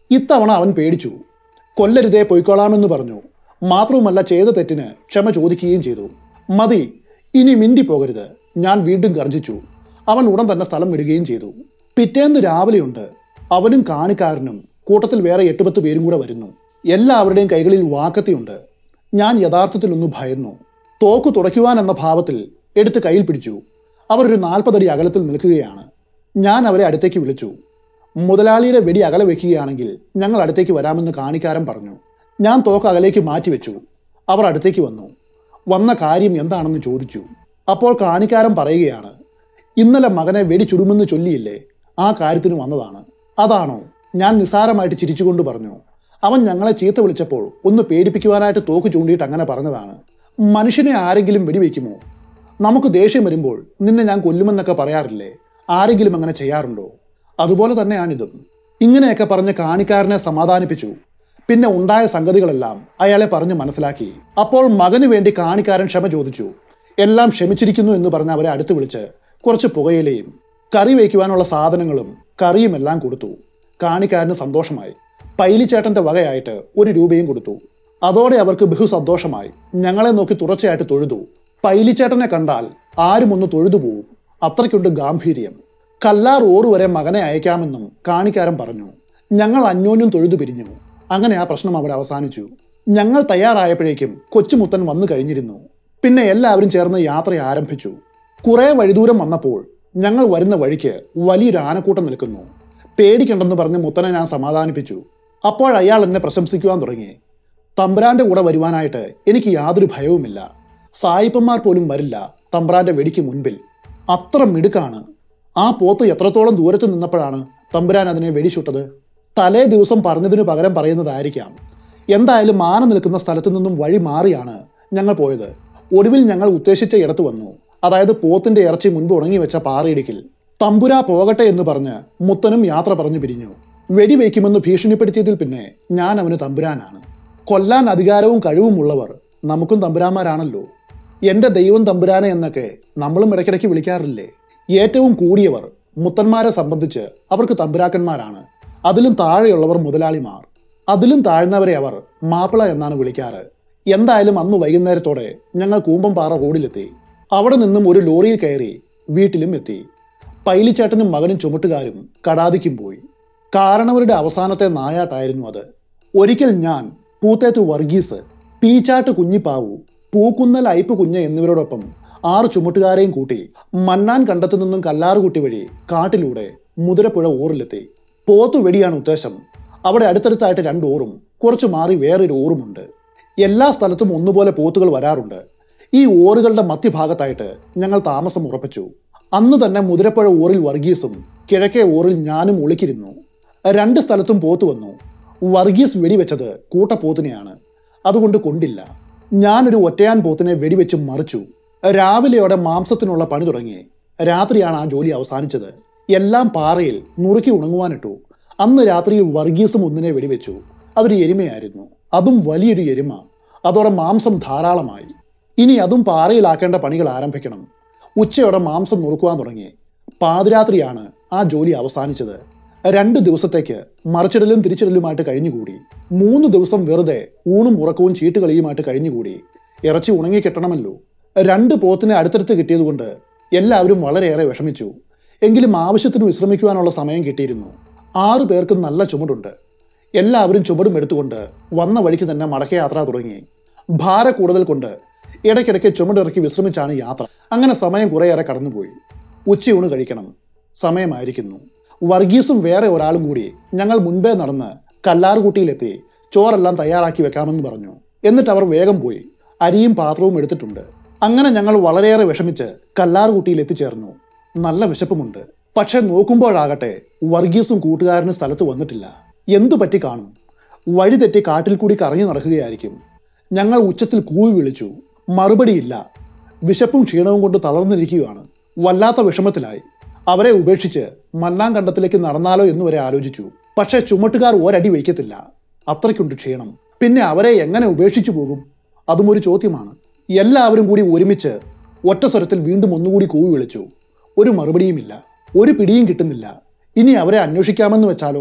ഇത്തവണ അവൻ പേടിച്ചു കൊല്ലരുതേ പൊയ്ക്കൊള്ളാമെന്ന് പറഞ്ഞു മാത്രവുമല്ല ചെയ്ത തെറ്റിന് ക്ഷമ ചോദിക്കുകയും ചെയ്തു മതി ഇനി മിണ്ടി പോകരുത് ഞാൻ വീണ്ടും ഗർജിച്ചു അവൻ ഉടൻ തന്നെ സ്ഥലം വിടുകയും ചെയ്തു പിറ്റേന്ന് രാവിലെയുണ്ട് അവനും കാണിക്കാരനും കൂട്ടത്തിൽ വേറെ എട്ട് പത്ത് പേരും കൂടെ വരുന്നു എല്ലാവരുടെയും കൈകളിൽ വാക്കത്തിയുണ്ട് ഞാൻ യഥാർത്ഥത്തിൽ ഒന്ന് ഭയന്നു തോക്ക് തുടയ്ക്കുവാൻ എന്ന ഭാവത്തിൽ എടുത്ത് കയ്യിൽ പിടിച്ചു അവർ ഒരു നാൽപ്പതടി അകലത്തിൽ നിൽക്കുകയാണ് ഞാൻ അവരെ അടുത്തേക്ക് വിളിച്ചു മുതലാളിയുടെ വെടി അകലെ വെക്കുകയാണെങ്കിൽ ഞങ്ങൾ അടുത്തേക്ക് വരാമെന്ന് കാണിക്കാരൻ പറഞ്ഞു ഞാൻ തോക്ക് അകലേക്ക് മാറ്റിവെച്ചു അവർ അടുത്തേക്ക് വന്നു വന്ന കാര്യം എന്താണെന്ന് ചോദിച്ചു അപ്പോൾ കാണിക്കാരൻ പറയുകയാണ് ഇന്നലെ മകനെ വെടി ചുടുമെന്ന് ചൊല്ലിയില്ലേ ആ കാര്യത്തിന് വന്നതാണ് അതാണോ ഞാൻ നിസാരമായിട്ട് ചിരിച്ചുകൊണ്ട് പറഞ്ഞു അവൻ ഞങ്ങളെ ചീത്ത വിളിച്ചപ്പോൾ ഒന്ന് പേടിപ്പിക്കുവാനായിട്ട് തോക്ക് ചൂണ്ടിയിട്ട് അങ്ങനെ പറഞ്ഞതാണ് മനുഷ്യനെ ആരെങ്കിലും വെടിവെക്കുമോ നമുക്ക് ദേഷ്യം വരുമ്പോൾ നിന്നെ ഞാൻ കൊല്ലുമെന്നൊക്കെ പറയാറില്ലേ ആരെങ്കിലും അങ്ങനെ ചെയ്യാറുണ്ടോ അതുപോലെ തന്നെയാണിതും ഇങ്ങനെയൊക്കെ പറഞ്ഞ് കാണിക്കാരനെ സമാധാനിപ്പിച്ചു പിന്നെ ഉണ്ടായ സംഗതികളെല്ലാം അയാളെ പറഞ്ഞ് മനസ്സിലാക്കി അപ്പോൾ മകന് വേണ്ടി കാണിക്കാരൻ ക്ഷമ ചോദിച്ചു എല്ലാം ക്ഷമിച്ചിരിക്കുന്നു എന്ന് പറഞ്ഞ് അവരെ അടുത്ത് വിളിച്ച് കുറച്ച് പുകയിലയും കറി വയ്ക്കുവാനുള്ള സാധനങ്ങളും കറിയും എല്ലാം കൊടുത്തു കാണിക്കാരന് സന്തോഷമായി പൈലിച്ചേട്ടന്റെ വകയായിട്ട് ഒരു രൂപയും കൊടുത്തു അതോടെ അവർക്ക് ബഹു സന്തോഷമായി ഞങ്ങളെ നോക്കി തുടർച്ചയായിട്ട് തൊഴുതു പൈലിച്ചേട്ടനെ കണ്ടാൽ ആരും ഒന്ന് തൊഴുതു പോവും അത്രയ്ക്കുണ്ട് ഗാംഭീര്യം കല്ലാർ ഓറ് വരെ മകനെ അയക്കാമെന്നും കാണിക്കാരൻ പറഞ്ഞു ഞങ്ങൾ അന്യോന്യം തൊഴുതു പിരിഞ്ഞു അങ്ങനെ ആ പ്രശ്നം അവിടെ അവസാനിച്ചു ഞങ്ങൾ തയ്യാറായപ്പോഴേക്കും കൊച്ചുമുത്തൻ വന്നു കഴിഞ്ഞിരുന്നു പിന്നെ എല്ലാവരും ചേർന്ന് യാത്ര ആരംഭിച്ചു കുറെ വഴിദൂരം വന്നപ്പോൾ ഞങ്ങൾ വരുന്ന വഴിക്ക് വലിയൊരു ആനക്കൂട്ടം നിൽക്കുന്നു പേടിക്കണ്ടെന്ന് പറഞ്ഞ് മുത്തനെ ഞാൻ സമാധാനിപ്പിച്ചു അപ്പോൾ അയാൾ എന്നെ പ്രശംസിക്കുവാൻ തുടങ്ങി തമ്പ്രാന്റെ കൂടെ വരുവാനായിട്ട് എനിക്ക് യാതൊരു ഭയവുമില്ല സായിപ്പന്മാർ പോലും വരില്ല തമ്പ്രാന്റെ വെടിക്ക് മുൻപിൽ അത്ര മിടുക്കാണ് ആ പോത്ത് എത്രത്തോളം ദൂരത്ത് നിന്നപ്പോഴാണ് തമ്പുരാൻ അതിനെ വെടിച്ചുട്ടത് തലേ ദിവസം പറഞ്ഞതിനു പകരം പറയുന്നതായിരിക്കാം എന്തായാലും മാന നിൽക്കുന്ന സ്ഥലത്തു നിന്നും വഴി മാറിയാണ് ഞങ്ങൾ പോയത് ഒടുവിൽ ഞങ്ങൾ ഉദ്ദേശിച്ച ഇടത്ത് വന്നു അതായത് പോത്തിന്റെ ഇറച്ചി മുൻപ് ഉണങ്ങി വെച്ച പാറയിടുക്കിൽ തമ്പുരാ പോകട്ടെ എന്ന് പറഞ്ഞ് മുത്തനും യാത്ര പറഞ്ഞു പിരിഞ്ഞു വെടിവെക്കുമെന്ന് ഭീഷണിപ്പെടുത്തിയതിൽ പിന്നെ ഞാൻ അവന് തമ്പുരാനാണ് കൊല്ലാൻ അധികാരവും കഴിവുമുള്ളവർ നമുക്കും തമ്പുരാന്മാരാണല്ലോ എന്റെ ദൈവം തമ്പുരാനെ എന്നൊക്കെ നമ്മളും ഇടയ്ക്കിടയ്ക്ക് വിളിക്കാറില്ലേ ഏറ്റവും കൂടിയവർ മുത്തന്മാരെ സംബന്ധിച്ച് അവർക്ക് തമ്പുരാക്കന്മാരാണ് അതിലും താഴെയുള്ളവർ മുതലാളിമാർ അതിലും താഴ്ന്നവരെ അവർ മാപ്പിള എന്നാണ് വിളിക്കാറ് എന്തായാലും അന്ന് വൈകുന്നേരത്തോടെ ഞങ്ങൾ കൂമ്പംപാറ റോഡിലെത്തി അവിടെ നിന്നും ഒരു ലോറിയിൽ കയറി വീട്ടിലും എത്തി പൈലിച്ചേട്ടനും മകനും ചുമട്ടുകാരും കടാതിക്കും പോയി കാരണവരുടെ അവസാനത്തെ നായാട്ടായിരുന്നു അത് ഒരിക്കൽ ഞാൻ പൂത്തേത്തു വർഗീസ് പീച്ചാട്ട് കുഞ്ഞിപ്പാവു പൂക്കുന്നൽ ഐപ്പ് കുഞ്ഞ് എന്നിവരോടൊപ്പം ആറ് ചുമട്ടുകാരെയും കൂട്ടി മന്നാൻ കണ്ടത്തു നിന്നും കല്ലാറുകുട്ടി വഴി കാട്ടിലൂടെ മുതിരപ്പുഴ ഊറിലെത്തി പോത്തു വെടിയാണ് ഉദ്ദേശം അവിടെ അടുത്തടുത്തായിട്ട് രണ്ട് ഊറും കുറച്ച് മാറി വേറൊരു ഊറുമുണ്ട് എല്ലാ സ്ഥലത്തും ഒന്നുപോലെ പോത്തുകൾ വരാറുണ്ട് ഈ ഓറുകളുടെ മധ്യഭാഗത്തായിട്ട് ഞങ്ങൾ താമസം ഉറപ്പിച്ചു അന്ന് തന്നെ മുതിരപ്പുഴ ഊറിൽ വർഗീസും കിഴക്കേ ഊറിൽ ഞാനും ഒളിക്കിരുന്നു രണ്ട് സ്ഥലത്തും പോത്ത് വന്നു വർഗീസ് വെടിവെച്ചത് കൂട്ടപ്പോത്തിനെയാണ് അതുകൊണ്ട് കൊണ്ടില്ല ഞാനൊരു ഒറ്റയാൻ പോത്തിനെ വെടിവെച്ച് മറിച്ചു രാവിലെയോടെ മാംസത്തിനുള്ള പണി തുടങ്ങി രാത്രിയാണ് ആ ജോലി അവസാനിച്ചത് എല്ലാം പാറയിൽ നുറുക്കി ഉണങ്ങുവാനിട്ടു അന്ന് രാത്രിയിൽ വർഗീസും ഒന്നിനെ വെടിവെച്ചു അതൊരു എരുമയായിരുന്നു അതും വലിയൊരു എരുമ അതോടെ മാംസം ധാരാളമായി ഇനി അതും പാറയിലാക്കേണ്ട പണികൾ ആരംഭിക്കണം ഉച്ചയോടെ മാംസം നുറുക്കുവാൻ തുടങ്ങി പാതിരാത്രിയാണ് ആ ജോലി അവസാനിച്ചത് രണ്ട് ദിവസത്തേക്ക് മറിച്ചിടലും തിരിച്ചിടലുമായിട്ട് കഴിഞ്ഞുകൂടി മൂന്ന് ദിവസം വെറുതെ ഊണും ഉറക്കവും ചീട്ടുകളിയുമായിട്ട് കഴിഞ്ഞുകൂടി ഇറച്ചി ഉണങ്ങി കിട്ടണമല്ലോ രണ്ട് പോത്തിനെ അടുത്തടുത്ത് കിട്ടിയതുകൊണ്ട് എല്ലാവരും വളരെയേറെ വിഷമിച്ചു എങ്കിലും ആവശ്യത്തിന് വിശ്രമിക്കുവാനുള്ള സമയം കിട്ടിയിരുന്നു ആറു പേർക്കും നല്ല ചുമടുണ്ട് എല്ലാവരും ചുമടും എടുത്തുകൊണ്ട് വന്ന വഴിക്ക് തന്നെ മടക്കയാത്ര തുടങ്ങി ഭാര കൂടുതൽ കൊണ്ട് ഇടയ്ക്കിടയ്ക്ക് ചുമടിറക്കി വിശ്രമിച്ചാണ് യാത്ര അങ്ങനെ സമയം കുറേയേറെ കടന്നുപോയി ഉച്ചയൂണ് കഴിക്കണം സമയമായിരിക്കുന്നു വർഗീസും വേറെ ഒരാളും കൂടി ഞങ്ങൾ മുൻപേ നടന്ന് കല്ലാറുകുട്ടിയിലെത്തി ചോറെല്ലാം തയ്യാറാക്കി വെക്കാമെന്ന് പറഞ്ഞു എന്നിട്ട് അവർ വേഗം പോയി അരിയും പാത്രവും എടുത്തിട്ടുണ്ട് അങ്ങനെ ഞങ്ങൾ വളരെയേറെ വിഷമിച്ച് കല്ലാറുകുട്ടിയിൽ എത്തിച്ചേർന്നു നല്ല വിശപ്പുമുണ്ട് പക്ഷെ നോക്കുമ്പോഴാകട്ടെ വർഗീസും കൂട്ടുകാരനും സ്ഥലത്ത് വന്നിട്ടില്ല എന്തു പറ്റി കാണും വഴി തെറ്റി കാട്ടിൽ കൂടി കറങ്ങി നടക്കുകയായിരിക്കും ഞങ്ങൾ ഉച്ചത്തിൽ കൂവി വിളിച്ചു മറുപടിയില്ല വിശപ്പും ക്ഷീണവും കൊണ്ട് തളർന്നിരിക്കുകയാണ് വല്ലാത്ത വിഷമത്തിലായി അവരെ ഉപേക്ഷിച്ച് മന്നാം കണ്ടത്തിലേക്ക് നടന്നാലോ എന്ന് വരെ ആലോചിച്ചു പക്ഷേ ചുമട്ടുകാർ ഒരടി വയ്ക്കത്തില്ല അത്രയ്ക്കുണ്ട് ക്ഷീണം പിന്നെ അവരെ എങ്ങനെ ഉപേക്ഷിച്ചു പോകും അതും ഒരു ചോദ്യമാണ് എല്ലാവരും കൂടി ഒരുമിച്ച് ഒറ്റ സ്വരത്തിൽ വീണ്ടും ഒന്നുകൂടി കൂവി വിളിച്ചു ഒരു മറുപടിയുമില്ല ഒരു പിടിയും കിട്ടുന്നില്ല ഇനി അവരെ അന്വേഷിക്കാമെന്ന് വെച്ചാലോ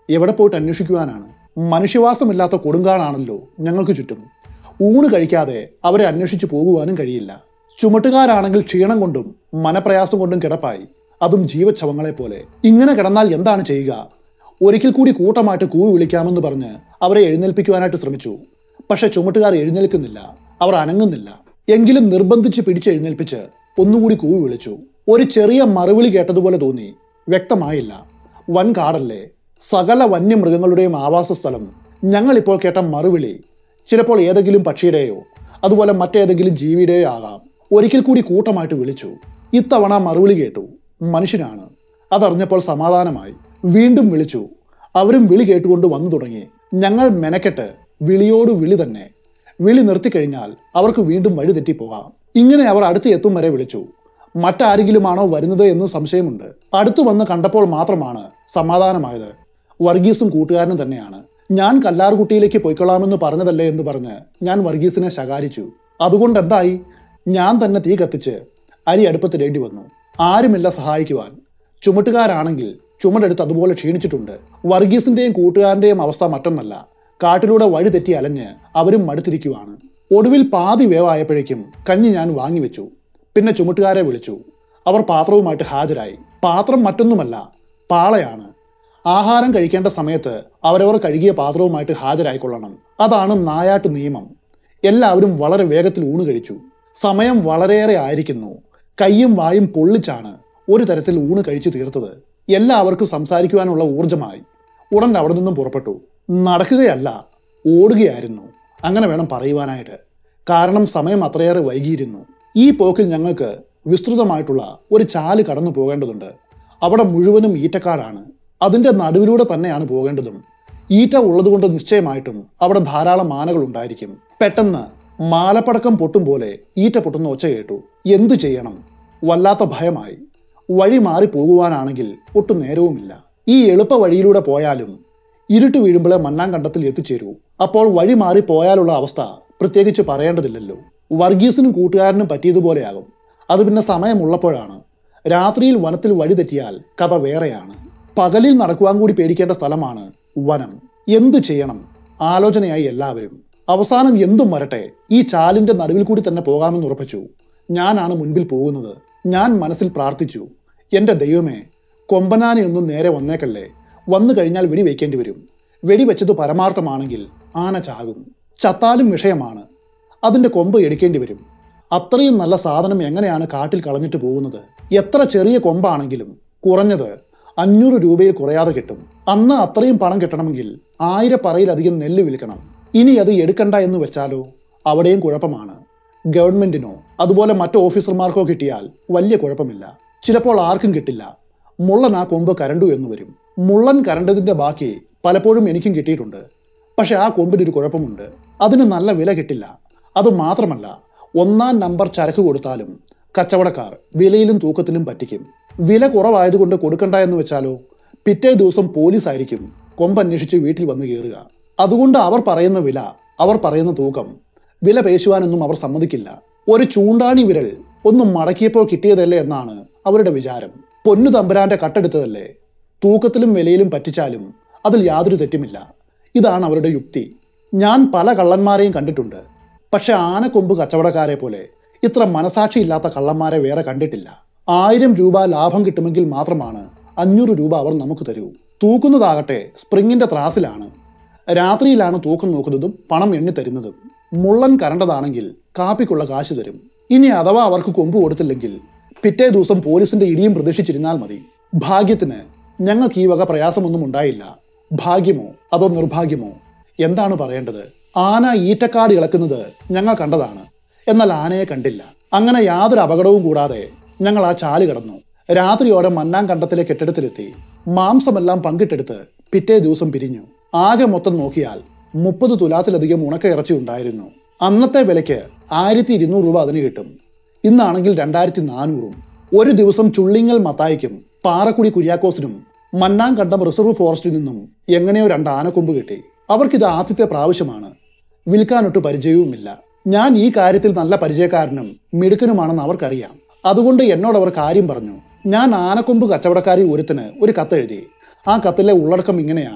എവിടെ പോയിട്ട് അന്വേഷിക്കുവാനാണ് മനുഷ്യവാസമില്ലാത്ത കൊടുങ്കാടാണല്ലോ ഞങ്ങൾക്ക് ചുറ്റും ഊണ് കഴിക്കാതെ അവരെ അന്വേഷിച്ചു പോകുവാനും കഴിയില്ല ചുമട്ടുകാരാണെങ്കിൽ ക്ഷീണം കൊണ്ടും മനപ്രയാസം കൊണ്ടും കിടപ്പായി അതും ജീവച്ഛവങ്ങളെ പോലെ ഇങ്ങനെ കിടന്നാൽ എന്താണ് ചെയ്യുക ഒരിക്കൽ കൂടി കൂട്ടമായിട്ട് കൂവി വിളിക്കാമെന്ന് പറഞ്ഞ് അവരെ എഴുന്നേൽപ്പിക്കുവാനായിട്ട് ശ്രമിച്ചു പക്ഷെ ചുമട്ടുകാർ എഴുന്നേൽക്കുന്നില്ല അവർ അനങ്ങുന്നില്ല എങ്കിലും നിർബന്ധിച്ച് പിടിച്ചെഴുന്നേൽപ്പിച്ച് ഒന്നുകൂടി കൂവി വിളിച്ചു ഒരു ചെറിയ മറുവിളി കേട്ടതുപോലെ തോന്നി വ്യക്തമായില്ല വൻ കാടല്ലേ സകല വന്യമൃഗങ്ങളുടെയും ആവാസസ്ഥലം ഞങ്ങളിപ്പോൾ കേട്ട മറുവിളി ചിലപ്പോൾ ഏതെങ്കിലും പക്ഷിയുടെയോ അതുപോലെ മറ്റേതെങ്കിലും ജീവിയുടെയോ ആകാം ഒരിക്കൽ കൂടി കൂട്ടമായിട്ട് വിളിച്ചു ഇത്തവണ മറുവിളി കേട്ടു മനുഷ്യനാണ് അതറിഞ്ഞപ്പോൾ സമാധാനമായി വീണ്ടും വിളിച്ചു അവരും വിളി കേട്ടുകൊണ്ട് വന്നു തുടങ്ങി ഞങ്ങൾ മെനക്കെട്ട് വിളിയോട് വിളി തന്നെ വിളി നിർത്തിക്കഴിഞ്ഞാൽ അവർക്ക് വീണ്ടും വഴി തെറ്റിപ്പോകാം ഇങ്ങനെ അവർ അടുത്ത് എത്തും വരെ വിളിച്ചു മറ്റാരെങ്കിലുമാണോ വരുന്നത് എന്ന് സംശയമുണ്ട് അടുത്തു വന്ന് കണ്ടപ്പോൾ മാത്രമാണ് സമാധാനമായത് വർഗീസും കൂട്ടുകാരനും തന്നെയാണ് ഞാൻ കല്ലാർകുട്ടിയിലേക്ക് പോയിക്കൊള്ളാമെന്ന് പറഞ്ഞതല്ലേ എന്ന് പറഞ്ഞ് ഞാൻ വർഗീസിനെ ശകാരിച്ചു അതുകൊണ്ട് എന്തായി ഞാൻ തന്നെ തീ കത്തിച്ച് അരി അടുപ്പത്തിടേണ്ടി വന്നു ആരുമില്ല സഹായിക്കുവാൻ ചുമട്ടുകാരാണെങ്കിൽ ചുമടെടുത്ത് അതുപോലെ ക്ഷീണിച്ചിട്ടുണ്ട് വർഗീസിന്റെയും കൂട്ടുകാരന്റെയും അവസ്ഥ മറ്റൊന്നല്ല കാട്ടിലൂടെ വഴി തെറ്റി അലഞ്ഞ് അവരും മടുത്തിരിക്കുവാണ് ഒടുവിൽ പാതി വേവായപ്പോഴേക്കും കഞ്ഞി ഞാൻ വാങ്ങിവെച്ചു പിന്നെ ചുമട്ടുകാരെ വിളിച്ചു അവർ പാത്രവുമായിട്ട് ഹാജരായി പാത്രം മറ്റൊന്നുമല്ല പാളയാണ് ആഹാരം കഴിക്കേണ്ട സമയത്ത് അവരവർ കഴുകിയ പാത്രവുമായിട്ട് ഹാജരായിക്കൊള്ളണം അതാണ് നായാട്ട് നിയമം എല്ലാവരും വളരെ വേഗത്തിൽ ഊണ് കഴിച്ചു സമയം വളരെയേറെ ആയിരിക്കുന്നു കയ്യും വായും പൊള്ളിച്ചാണ് ഒരു തരത്തിൽ ഊണ് കഴിച്ചു തീർത്തത് എല്ലാവർക്കും സംസാരിക്കുവാനുള്ള ഊർജമായി ഉടൻ അവിടെ നിന്നും പുറപ്പെട്ടു നടക്കുകയല്ല ഓടുകയായിരുന്നു അങ്ങനെ വേണം പറയുവാനായിട്ട് കാരണം സമയം അത്രയേറെ വൈകിയിരുന്നു ഈ പോക്കിൽ ഞങ്ങൾക്ക് വിസ്തൃതമായിട്ടുള്ള ഒരു ചാല് കടന്നു പോകേണ്ടതുണ്ട് അവിടെ മുഴുവനും ഈറ്റക്കാടാണ് അതിൻ്റെ നടുവിലൂടെ തന്നെയാണ് പോകേണ്ടതും ഈറ്റ ഉള്ളതുകൊണ്ട് നിശ്ചയമായിട്ടും അവിടെ ധാരാളം ആനകൾ ഉണ്ടായിരിക്കും പെട്ടെന്ന് മാലപ്പടക്കം പൊട്ടും പോലെ ഈറ്റ പൊട്ടുന്ന ഒച്ച കേട്ടു എന്തു ചെയ്യണം വല്ലാത്ത ഭയമായി വഴി മാറി പോകുവാനാണെങ്കിൽ ഒട്ടും നേരവുമില്ല ഈ എളുപ്പ വഴിയിലൂടെ പോയാലും ഇരുട്ട് വീഴുമ്പോഴേ മണ്ണാങ്കണ്ടത്തിൽ എത്തിച്ചേരൂ അപ്പോൾ വഴി മാറി പോയാലുള്ള അവസ്ഥ പ്രത്യേകിച്ച് പറയേണ്ടതില്ലല്ലോ വർഗീസിനും കൂട്ടുകാരനും പറ്റിയതുപോലെയാകും അത് പിന്നെ സമയമുള്ളപ്പോഴാണ് രാത്രിയിൽ വനത്തിൽ വഴി തെറ്റിയാൽ കഥ വേറെയാണ് പകലിൽ നടക്കുവാൻ കൂടി പേടിക്കേണ്ട സ്ഥലമാണ് വനം എന്തു ചെയ്യണം ആലോചനയായി എല്ലാവരും അവസാനം എന്തും വരട്ടെ ഈ ചാലിന്റെ നടുവിൽ കൂടി തന്നെ പോകാമെന്ന് ഉറപ്പിച്ചു ഞാനാണ് മുൻപിൽ പോകുന്നത് ഞാൻ മനസ്സിൽ പ്രാർത്ഥിച്ചു എൻ്റെ ദൈവമേ കൊമ്പനാനയൊന്നും നേരെ വന്നേക്കല്ലേ വന്നു കഴിഞ്ഞാൽ വെടി വയ്ക്കേണ്ടി വരും വെടി വെച്ചത് പരമാർത്ഥമാണെങ്കിൽ ആന ചാകും ചത്താലും വിഷയമാണ് അതിൻ്റെ കൊമ്പ് എടുക്കേണ്ടി വരും അത്രയും നല്ല സാധനം എങ്ങനെയാണ് കാട്ടിൽ കളഞ്ഞിട്ട് പോകുന്നത് എത്ര ചെറിയ കൊമ്പാണെങ്കിലും കുറഞ്ഞത് അഞ്ഞൂറ് രൂപയിൽ കുറയാതെ കിട്ടും അന്ന് അത്രയും പണം കിട്ടണമെങ്കിൽ ആയിരപ്പറയിലധികം നെല്ല് വിൽക്കണം ഇനി അത് എടുക്കണ്ട എന്ന് വെച്ചാലോ അവിടെയും കുഴപ്പമാണ് ഗവൺമെന്റിനോ അതുപോലെ മറ്റു ഓഫീസർമാർക്കോ കിട്ടിയാൽ വലിയ കുഴപ്പമില്ല ചിലപ്പോൾ ആർക്കും കിട്ടില്ല മുള്ളൻ ആ കൊമ്പ് കരണ്ടു എന്ന് വരും മുള്ളൻ കരണ്ടതിന്റെ ബാക്കി പലപ്പോഴും എനിക്കും കിട്ടിയിട്ടുണ്ട് പക്ഷെ ആ കൊമ്പിനൊരു കുഴപ്പമുണ്ട് അതിന് നല്ല വില കിട്ടില്ല അത് മാത്രമല്ല ഒന്നാം നമ്പർ ചരക്ക് കൊടുത്താലും കച്ചവടക്കാർ വിലയിലും തൂക്കത്തിലും പറ്റിക്കും വില കുറവായതുകൊണ്ട് കൊടുക്കണ്ട എന്ന് വെച്ചാലോ പിറ്റേ ദിവസം പോലീസ് ആയിരിക്കും കൊമ്പ് അന്വേഷിച്ച് വീട്ടിൽ വന്ന് കയറുക അതുകൊണ്ട് അവർ പറയുന്ന വില അവർ പറയുന്ന തൂക്കം വില പേശുവാനൊന്നും അവർ സമ്മതിക്കില്ല ഒരു ചൂണ്ടാണി വിരൽ ഒന്നും മടക്കിയപ്പോൾ കിട്ടിയതല്ലേ എന്നാണ് അവരുടെ വിചാരം പൊന്നു തമ്പുരാന്റെ കട്ടെടുത്തതല്ലേ തൂക്കത്തിലും വിലയിലും പറ്റിച്ചാലും അതിൽ യാതൊരു തെറ്റുമില്ല ഇതാണ് അവരുടെ യുക്തി ഞാൻ പല കള്ളന്മാരെയും കണ്ടിട്ടുണ്ട് പക്ഷെ ആനക്കൊമ്പ് കച്ചവടക്കാരെ പോലെ ഇത്ര മനസാക്ഷിയില്ലാത്ത കള്ളന്മാരെ വേറെ കണ്ടിട്ടില്ല ആയിരം രൂപ ലാഭം കിട്ടുമെങ്കിൽ മാത്രമാണ് അഞ്ഞൂറ് രൂപ അവർ നമുക്ക് തരൂ തൂക്കുന്നതാകട്ടെ സ്പ്രിങ്ങിന്റെ ത്രാസിലാണ് രാത്രിയിലാണ് തൂക്കം നോക്കുന്നതും പണം എണ്ണി തരുന്നതും മുള്ളൻ കരണ്ടതാണെങ്കിൽ കാപ്പിക്കുള്ള കാശ് തരും ഇനി അഥവാ അവർക്ക് കൊമ്പ് കൊടുത്തില്ലെങ്കിൽ പിറ്റേ ദിവസം പോലീസിന്റെ ഇടിയും പ്രതീക്ഷിച്ചിരുന്നാൽ മതി ഭാഗ്യത്തിന് ഞങ്ങൾക്ക് ഈ വക പ്രയാസമൊന്നും ഉണ്ടായില്ല ഭാഗ്യമോ അതോ നിർഭാഗ്യമോ എന്താണ് പറയേണ്ടത് ആന ഈറ്റക്കാട് ഇളക്കുന്നത് ഞങ്ങൾ കണ്ടതാണ് എന്നാൽ ആനയെ കണ്ടില്ല അങ്ങനെ യാതൊരു അപകടവും കൂടാതെ ഞങ്ങൾ ആ ചാല് കടന്നു രാത്രിയോടെ മന്നാം കണ്ടത്തിലെ കെട്ടിടത്തിലെത്തി മാംസമെല്ലാം പങ്കിട്ടെടുത്ത് പിറ്റേ ദിവസം പിരിഞ്ഞു ആകെ മൊത്തം നോക്കിയാൽ മുപ്പത് തുലാത്തിലധികം ഉണക്ക ഇറച്ചി ഉണ്ടായിരുന്നു അന്നത്തെ വിലയ്ക്ക് ആയിരത്തി ഇരുന്നൂറ് രൂപ അതിന് കിട്ടും ഇന്നാണെങ്കിൽ രണ്ടായിരത്തി നാനൂറും ഒരു ദിവസം ചുള്ളിങ്ങൽ മത്തായിക്കും പാറക്കുടി കുര്യാക്കോസിനും മന്നാങ്കണ്ടം റിസർവ് ഫോറസ്റ്റിൽ നിന്നും എങ്ങനെയോ രണ്ട് ആനക്കൊമ്പ് കിട്ടി അവർക്കിത് ആദ്യത്തെ പ്രാവശ്യമാണ് വിൽക്കാനൊട്ട് പരിചയവുമില്ല ഞാൻ ഈ കാര്യത്തിൽ നല്ല പരിചയക്കാരനും മിടുക്കനുമാണെന്ന് അവർക്കറിയാം അതുകൊണ്ട് എന്നോട് അവർ കാര്യം പറഞ്ഞു ഞാൻ ആനക്കൊമ്പ് കച്ചവടക്കാരി ഒരുത്തിന് ഒരു കത്തെഴുതി ആ കത്തിലെ ഉള്ളടക്കം ഇങ്ങനെയാണ്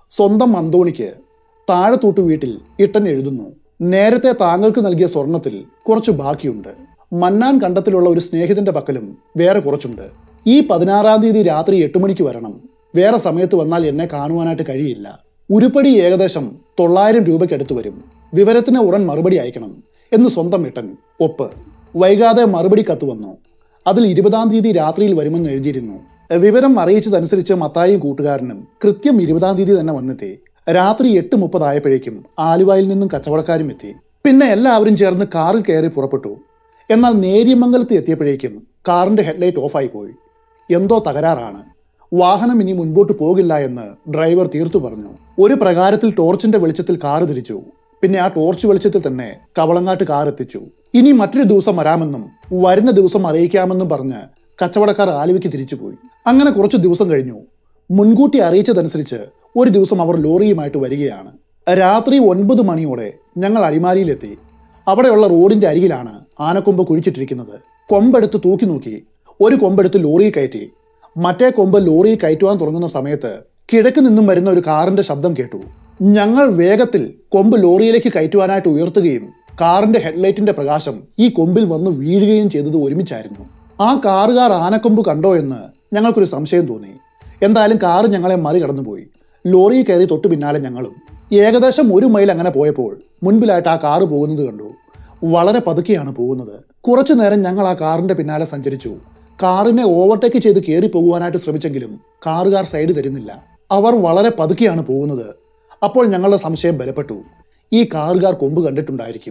സ്വന്തം അന്തോണിക്ക് താഴെത്തൂട്ട് വീട്ടിൽ ഇട്ടൻ എഴുതുന്നു നേരത്തെ താങ്കൾക്ക് നൽകിയ സ്വർണത്തിൽ കുറച്ച് ബാക്കിയുണ്ട് മന്നാൻ കണ്ടത്തിലുള്ള ഒരു സ്നേഹിതന്റെ പക്കലും വേറെ കുറച്ചുണ്ട് ഈ പതിനാറാം തീയതി രാത്രി എട്ട് മണിക്ക് വരണം വേറെ സമയത്ത് വന്നാൽ എന്നെ കാണുവാനായിട്ട് കഴിയില്ല ഉരുപ്പടി ഏകദേശം തൊള്ളായിരം രൂപയ്ക്കടുത്ത് വരും വിവരത്തിന് ഉടൻ മറുപടി അയക്കണം എന്ന് സ്വന്തം ഇട്ടൻ ഒപ്പ് വൈകാതെ മറുപടി കത്ത് വന്നു അതിൽ ഇരുപതാം തീയതി രാത്രിയിൽ വരുമെന്ന് എഴുതിയിരുന്നു വിവരം അറിയിച്ചതനുസരിച്ച് മത്തായും കൂട്ടുകാരനും കൃത്യം ഇരുപതാം തീയതി തന്നെ വന്നെത്തി രാത്രി എട്ട് മുപ്പതായപ്പോഴേക്കും ആലുവായിൽ നിന്നും കച്ചവടക്കാരും എത്തി പിന്നെ എല്ലാവരും ചേർന്ന് കാറിൽ കയറി പുറപ്പെട്ടു എന്നാൽ നേര്യമംഗലത്ത് എത്തിയപ്പോഴേക്കും കാറിന്റെ ഹെഡ്ലൈറ്റ് ഓഫായി പോയി എന്തോ തകരാറാണ് വാഹനം ഇനി മുൻപോട്ട് പോകില്ല എന്ന് ഡ്രൈവർ തീർത്തു പറഞ്ഞു ഒരു പ്രകാരത്തിൽ ടോർച്ചിന്റെ വെളിച്ചത്തിൽ കാറ് തിരിച്ചു പിന്നെ ആ ടോർച്ച് വെളിച്ചത്തിൽ തന്നെ കവളങ്ങാട്ട് കാർ എത്തിച്ചു ഇനി മറ്റൊരു ദിവസം വരാമെന്നും വരുന്ന ദിവസം അറിയിക്കാമെന്നും പറഞ്ഞ് കച്ചവടക്കാർ ആലുവയ്ക്ക് തിരിച്ചുപോയി അങ്ങനെ കുറച്ച് ദിവസം കഴിഞ്ഞു മുൻകൂട്ടി അറിയിച്ചതനുസരിച്ച് ഒരു ദിവസം അവർ ലോറിയുമായിട്ട് വരികയാണ് രാത്രി ഒൻപത് മണിയോടെ ഞങ്ങൾ അടിമാലിയിലെത്തി അവിടെയുള്ള റോഡിന്റെ അരികിലാണ് ആനക്കൊമ്പ് കുഴിച്ചിട്ടിരിക്കുന്നത് കൊമ്പെടുത്ത് തൂക്കി നോക്കി ഒരു കൊമ്പെടുത്ത് ലോറിയിൽ കയറ്റി മറ്റേ കൊമ്പ് ലോറിയിൽ കയറ്റുവാൻ തുടങ്ങുന്ന സമയത്ത് കിഴക്ക് നിന്നും വരുന്ന ഒരു കാറിന്റെ ശബ്ദം കേട്ടു ഞങ്ങൾ വേഗത്തിൽ കൊമ്പ് ലോറിയിലേക്ക് കയറ്റുവാനായിട്ട് ഉയർത്തുകയും കാറിന്റെ ഹെഡ്ലൈറ്റിന്റെ പ്രകാശം ഈ കൊമ്പിൽ വന്ന് വീഴുകയും ചെയ്തത് ഒരുമിച്ചായിരുന്നു ആ കാറുകാർ ആനക്കൊമ്പ് കണ്ടോ എന്ന് ഞങ്ങൾക്കൊരു സംശയം തോന്നി എന്തായാലും കാറ് ഞങ്ങളെ മറികടന്നുപോയി ലോറിയിൽ കയറി തൊട്ടു പിന്നാലെ ഞങ്ങളും ഏകദേശം ഒരു മൈൽ അങ്ങനെ പോയപ്പോൾ മുൻപിലായിട്ട് ആ കാറ് പോകുന്നത് കണ്ടു വളരെ പതുക്കെയാണ് പോകുന്നത് കുറച്ചു നേരം ഞങ്ങൾ ആ കാറിന്റെ പിന്നാലെ സഞ്ചരിച്ചു കാറിനെ ഓവർടേക്ക് ചെയ്ത് കയറി പോകുവാനായിട്ട് ശ്രമിച്ചെങ്കിലും കാറുകാർ സൈഡ് തരുന്നില്ല അവർ വളരെ പതുക്കെയാണ് പോകുന്നത് അപ്പോൾ ഞങ്ങളുടെ സംശയം ബലപ്പെട്ടു ഈ കാറുകാർ കൊമ്പ് കണ്ടിട്ടുണ്ടായിരിക്കും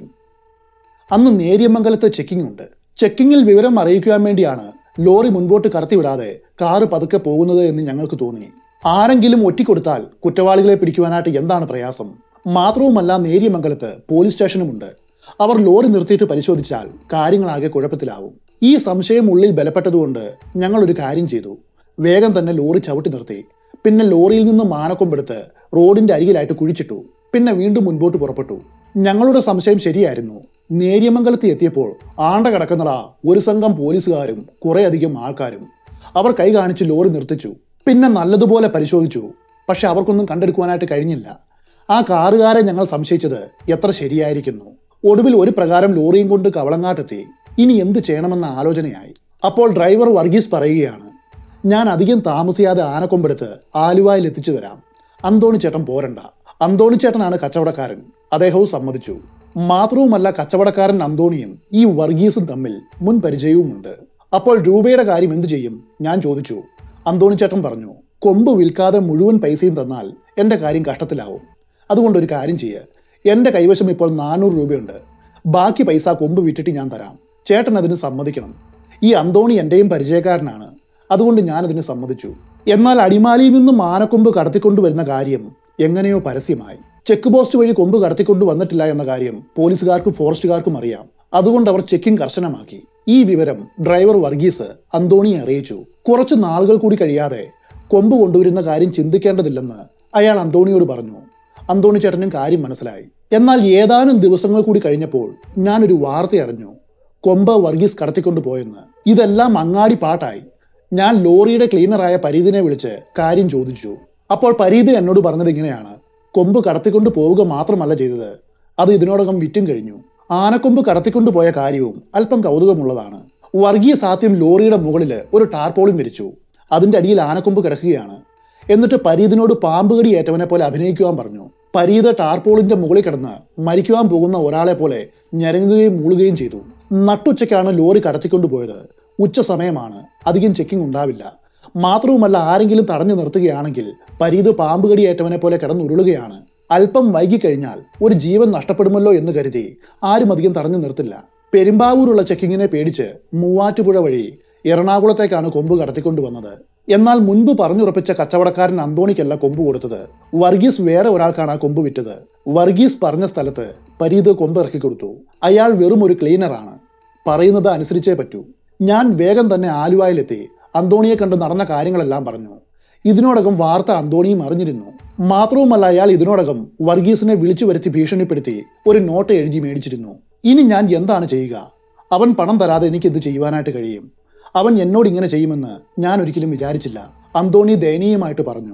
അന്ന് നേര്യമംഗലത്ത് ചെക്കിംഗ് ഉണ്ട് ചെക്കിങ്ങിൽ വിവരം അറിയിക്കുവാൻ വേണ്ടിയാണ് ലോറി മുൻപോട്ട് കടത്തിവിടാതെ കാറ് പതുക്കെ പോകുന്നത് എന്ന് ഞങ്ങൾക്ക് തോന്നി ആരെങ്കിലും ഒറ്റിക്കൊടുത്താൽ കുറ്റവാളികളെ പിടിക്കുവാനായിട്ട് എന്താണ് പ്രയാസം മാത്രവുമല്ല നേര്യമംഗലത്ത് പോലീസ് സ്റ്റേഷനുമുണ്ട് അവർ ലോറി നിർത്തിയിട്ട് പരിശോധിച്ചാൽ കാര്യങ്ങളാകെ കുഴപ്പത്തിലാവും ഈ സംശയം ഉള്ളിൽ ബലപ്പെട്ടതുകൊണ്ട് ഞങ്ങൾ ഒരു കാര്യം ചെയ്തു വേഗം തന്നെ ലോറി ചവിട്ടി നിർത്തി പിന്നെ ലോറിയിൽ നിന്ന് മാനക്കൊമ്പെടുത്ത് റോഡിന്റെ അരികിലായിട്ട് കുഴിച്ചിട്ടു പിന്നെ വീണ്ടും മുൻപോട്ട് പുറപ്പെട്ടു ഞങ്ങളുടെ സംശയം ശരിയായിരുന്നു നേര്യമംഗലത്ത് എത്തിയപ്പോൾ ആണ്ട കിടക്കുന്നതാ ഒരു സംഘം പോലീസുകാരും കുറേയധികം ആൾക്കാരും അവർ കൈ കാണിച്ച് ലോറി നിർത്തിച്ചു പിന്നെ നല്ലതുപോലെ പരിശോധിച്ചു പക്ഷെ അവർക്കൊന്നും കണ്ടെടുക്കുവാനായിട്ട് കഴിഞ്ഞില്ല ആ കാറുകാരെ ഞങ്ങൾ സംശയിച്ചത് എത്ര ശരിയായിരിക്കുന്നു ഒടുവിൽ ഒരു പ്രകാരം ലോറിയും കൊണ്ട് കവളങ്ങാട്ടെത്തി ഇനി എന്ത് ചെയ്യണമെന്ന ആലോചനയായി അപ്പോൾ ഡ്രൈവർ വർഗീസ് പറയുകയാണ് ഞാൻ അധികം താമസിയാതെ ആനക്കൊമ്പെടുത്ത് ആലുവായിൽ എത്തിച്ചു തരാം അന്തോണി ചേട്ടൻ പോരണ്ട അന്തോണി ചേട്ടനാണ് കച്ചവടക്കാരൻ അദ്ദേഹവും സമ്മതിച്ചു മാത്രവുമല്ല കച്ചവടക്കാരൻ അന്തോണിയും ഈ വർഗീസും തമ്മിൽ മുൻ പരിചയവുമുണ്ട് അപ്പോൾ രൂപയുടെ കാര്യം എന്തു ചെയ്യും ഞാൻ ചോദിച്ചു അന്തോണി ചേട്ടൻ പറഞ്ഞു കൊമ്പ് വിൽക്കാതെ മുഴുവൻ പൈസയും തന്നാൽ എൻ്റെ കാര്യം കഷ്ടത്തിലാവും അതുകൊണ്ട് ഒരു കാര്യം ചെയ്യുക എൻ്റെ കൈവശം ഇപ്പോൾ നാനൂറ് രൂപയുണ്ട് ബാക്കി പൈസ കൊമ്പ് വിറ്റിട്ട് ഞാൻ തരാം ചേട്ടൻ അതിന് സമ്മതിക്കണം ഈ അന്തോണി എൻ്റെയും പരിചയക്കാരനാണ് അതുകൊണ്ട് ഞാൻ അതിന് സമ്മതിച്ചു എന്നാൽ അടിമാലിയിൽ നിന്നും ആനക്കൊമ്പ് കടത്തിക്കൊണ്ടുവരുന്ന കാര്യം എങ്ങനെയോ പരസ്യമായി ചെക്ക് പോസ്റ്റ് വഴി കൊമ്പ് കടത്തിക്കൊണ്ടു വന്നിട്ടില്ല എന്ന കാര്യം പോലീസുകാർക്കും ഫോറസ്റ്റുകാർക്കും അറിയാം അതുകൊണ്ട് അവർ ചെക്കിംഗ് കർശനമാക്കി ഈ വിവരം ഡ്രൈവർ വർഗീസ് അന്തോണിയെ അറിയിച്ചു കുറച്ച് നാളുകൾ കൂടി കഴിയാതെ കൊമ്പ് കൊണ്ടുവരുന്ന കാര്യം ചിന്തിക്കേണ്ടതില്ലെന്ന് അയാൾ അന്തോണിയോട് പറഞ്ഞു അന്തോണി ചേട്ടനും കാര്യം മനസ്സിലായി എന്നാൽ ഏതാനും ദിവസങ്ങൾ കൂടി കഴിഞ്ഞപ്പോൾ ഞാനൊരു വാർത്ത അറിഞ്ഞു കൊമ്പ് വർഗീസ് കടത്തിക്കൊണ്ടു പോയെന്ന് ഇതെല്ലാം അങ്ങാടി പാട്ടായി ഞാൻ ലോറിയുടെ ക്ലീനറായ പരീതിനെ വിളിച്ച് കാര്യം ചോദിച്ചു അപ്പോൾ പരീത് എന്നോട് പറഞ്ഞത് ഇങ്ങനെയാണ് കൊമ്പ് കടത്തിക്കൊണ്ട് പോവുക മാത്രമല്ല ചെയ്തത് അത് ഇതിനോടകം വിറ്റും കഴിഞ്ഞു ആനക്കൊമ്പ് കടത്തിക്കൊണ്ടു പോയ കാര്യവും അല്പം കൗതുകമുള്ളതാണ് വർഗീസ് ആദ്യം ലോറിയുടെ മുകളിൽ ഒരു ടാർപോളിൻ വിരിച്ചു അതിന്റെ അടിയിൽ ആനക്കൊമ്പ് കിടക്കുകയാണ് എന്നിട്ട് പരീതിനോട് പാമ്പ് കടി ഏറ്റവനെ പോലെ അഭിനയിക്കുവാൻ പറഞ്ഞു പരീത് ടാർപോളിന്റെ മുകളിൽ കിടന്ന് മരിക്കുവാൻ പോകുന്ന ഒരാളെ പോലെ ഞരങ്ങുകയും മൂളുകയും ചെയ്തു നട്ടുച്ചയ്ക്കാണ് ലോറി കടത്തിക്കൊണ്ടുപോയത് ഉച്ച സമയമാണ് അധികം ചെക്കിംഗ് ഉണ്ടാവില്ല മാത്രവുമല്ല ആരെങ്കിലും തടഞ്ഞു നിർത്തുകയാണെങ്കിൽ പരീത് പാമ്പ് കടിയേറ്റവനെ പോലെ കിടന്നുരുളുകയാണ് അല്പം വൈകിക്കഴിഞ്ഞാൽ ഒരു ജീവൻ നഷ്ടപ്പെടുമല്ലോ എന്ന് കരുതി ആരും അധികം തടഞ്ഞു നിർത്തില്ല പെരുമ്പാവൂരുള്ള ചെക്കിങ്ങിനെ പേടിച്ച് മൂവാറ്റുപുഴ വഴി എറണാകുളത്തേക്കാണ് കൊമ്പ് കടത്തിക്കൊണ്ടുവന്നത് എന്നാൽ മുൻപ് പറഞ്ഞുറപ്പിച്ച കച്ചവടക്കാരൻ അന്തോണിക്കല്ല കൊമ്പ് കൊടുത്തത് വർഗീസ് വേറെ ഒരാൾക്കാണ് ആ കൊമ്പ് വിറ്റത് വർഗീസ് പറഞ്ഞ സ്ഥലത്ത് പരീത് കൊമ്പ് ഇറക്കി കൊടുത്തു അയാൾ വെറും ഒരു ക്ലീനറാണ് പറയുന്നത് അനുസരിച്ചേ പറ്റൂ ഞാൻ വേഗം തന്നെ ആലുവായിലെത്തി അന്തോണിയെ കണ്ട് നടന്ന കാര്യങ്ങളെല്ലാം പറഞ്ഞു ഇതിനോടകം വാർത്ത അന്തോണിയും അറിഞ്ഞിരുന്നു മാത്രവുമല്ല അയാൾ ഇതിനോടകം വർഗീസിനെ വിളിച്ചു വരുത്തി ഭീഷണിപ്പെടുത്തി ഒരു നോട്ട് എഴുതി മേടിച്ചിരുന്നു ഇനി ഞാൻ എന്താണ് ചെയ്യുക അവൻ പണം തരാതെ എനിക്കിത് ചെയ്യുവാനായിട്ട് കഴിയും അവൻ എന്നോട് ഇങ്ങനെ ചെയ്യുമെന്ന് ഞാൻ ഒരിക്കലും വിചാരിച്ചില്ല അന്തോണി ദയനീയമായിട്ട് പറഞ്ഞു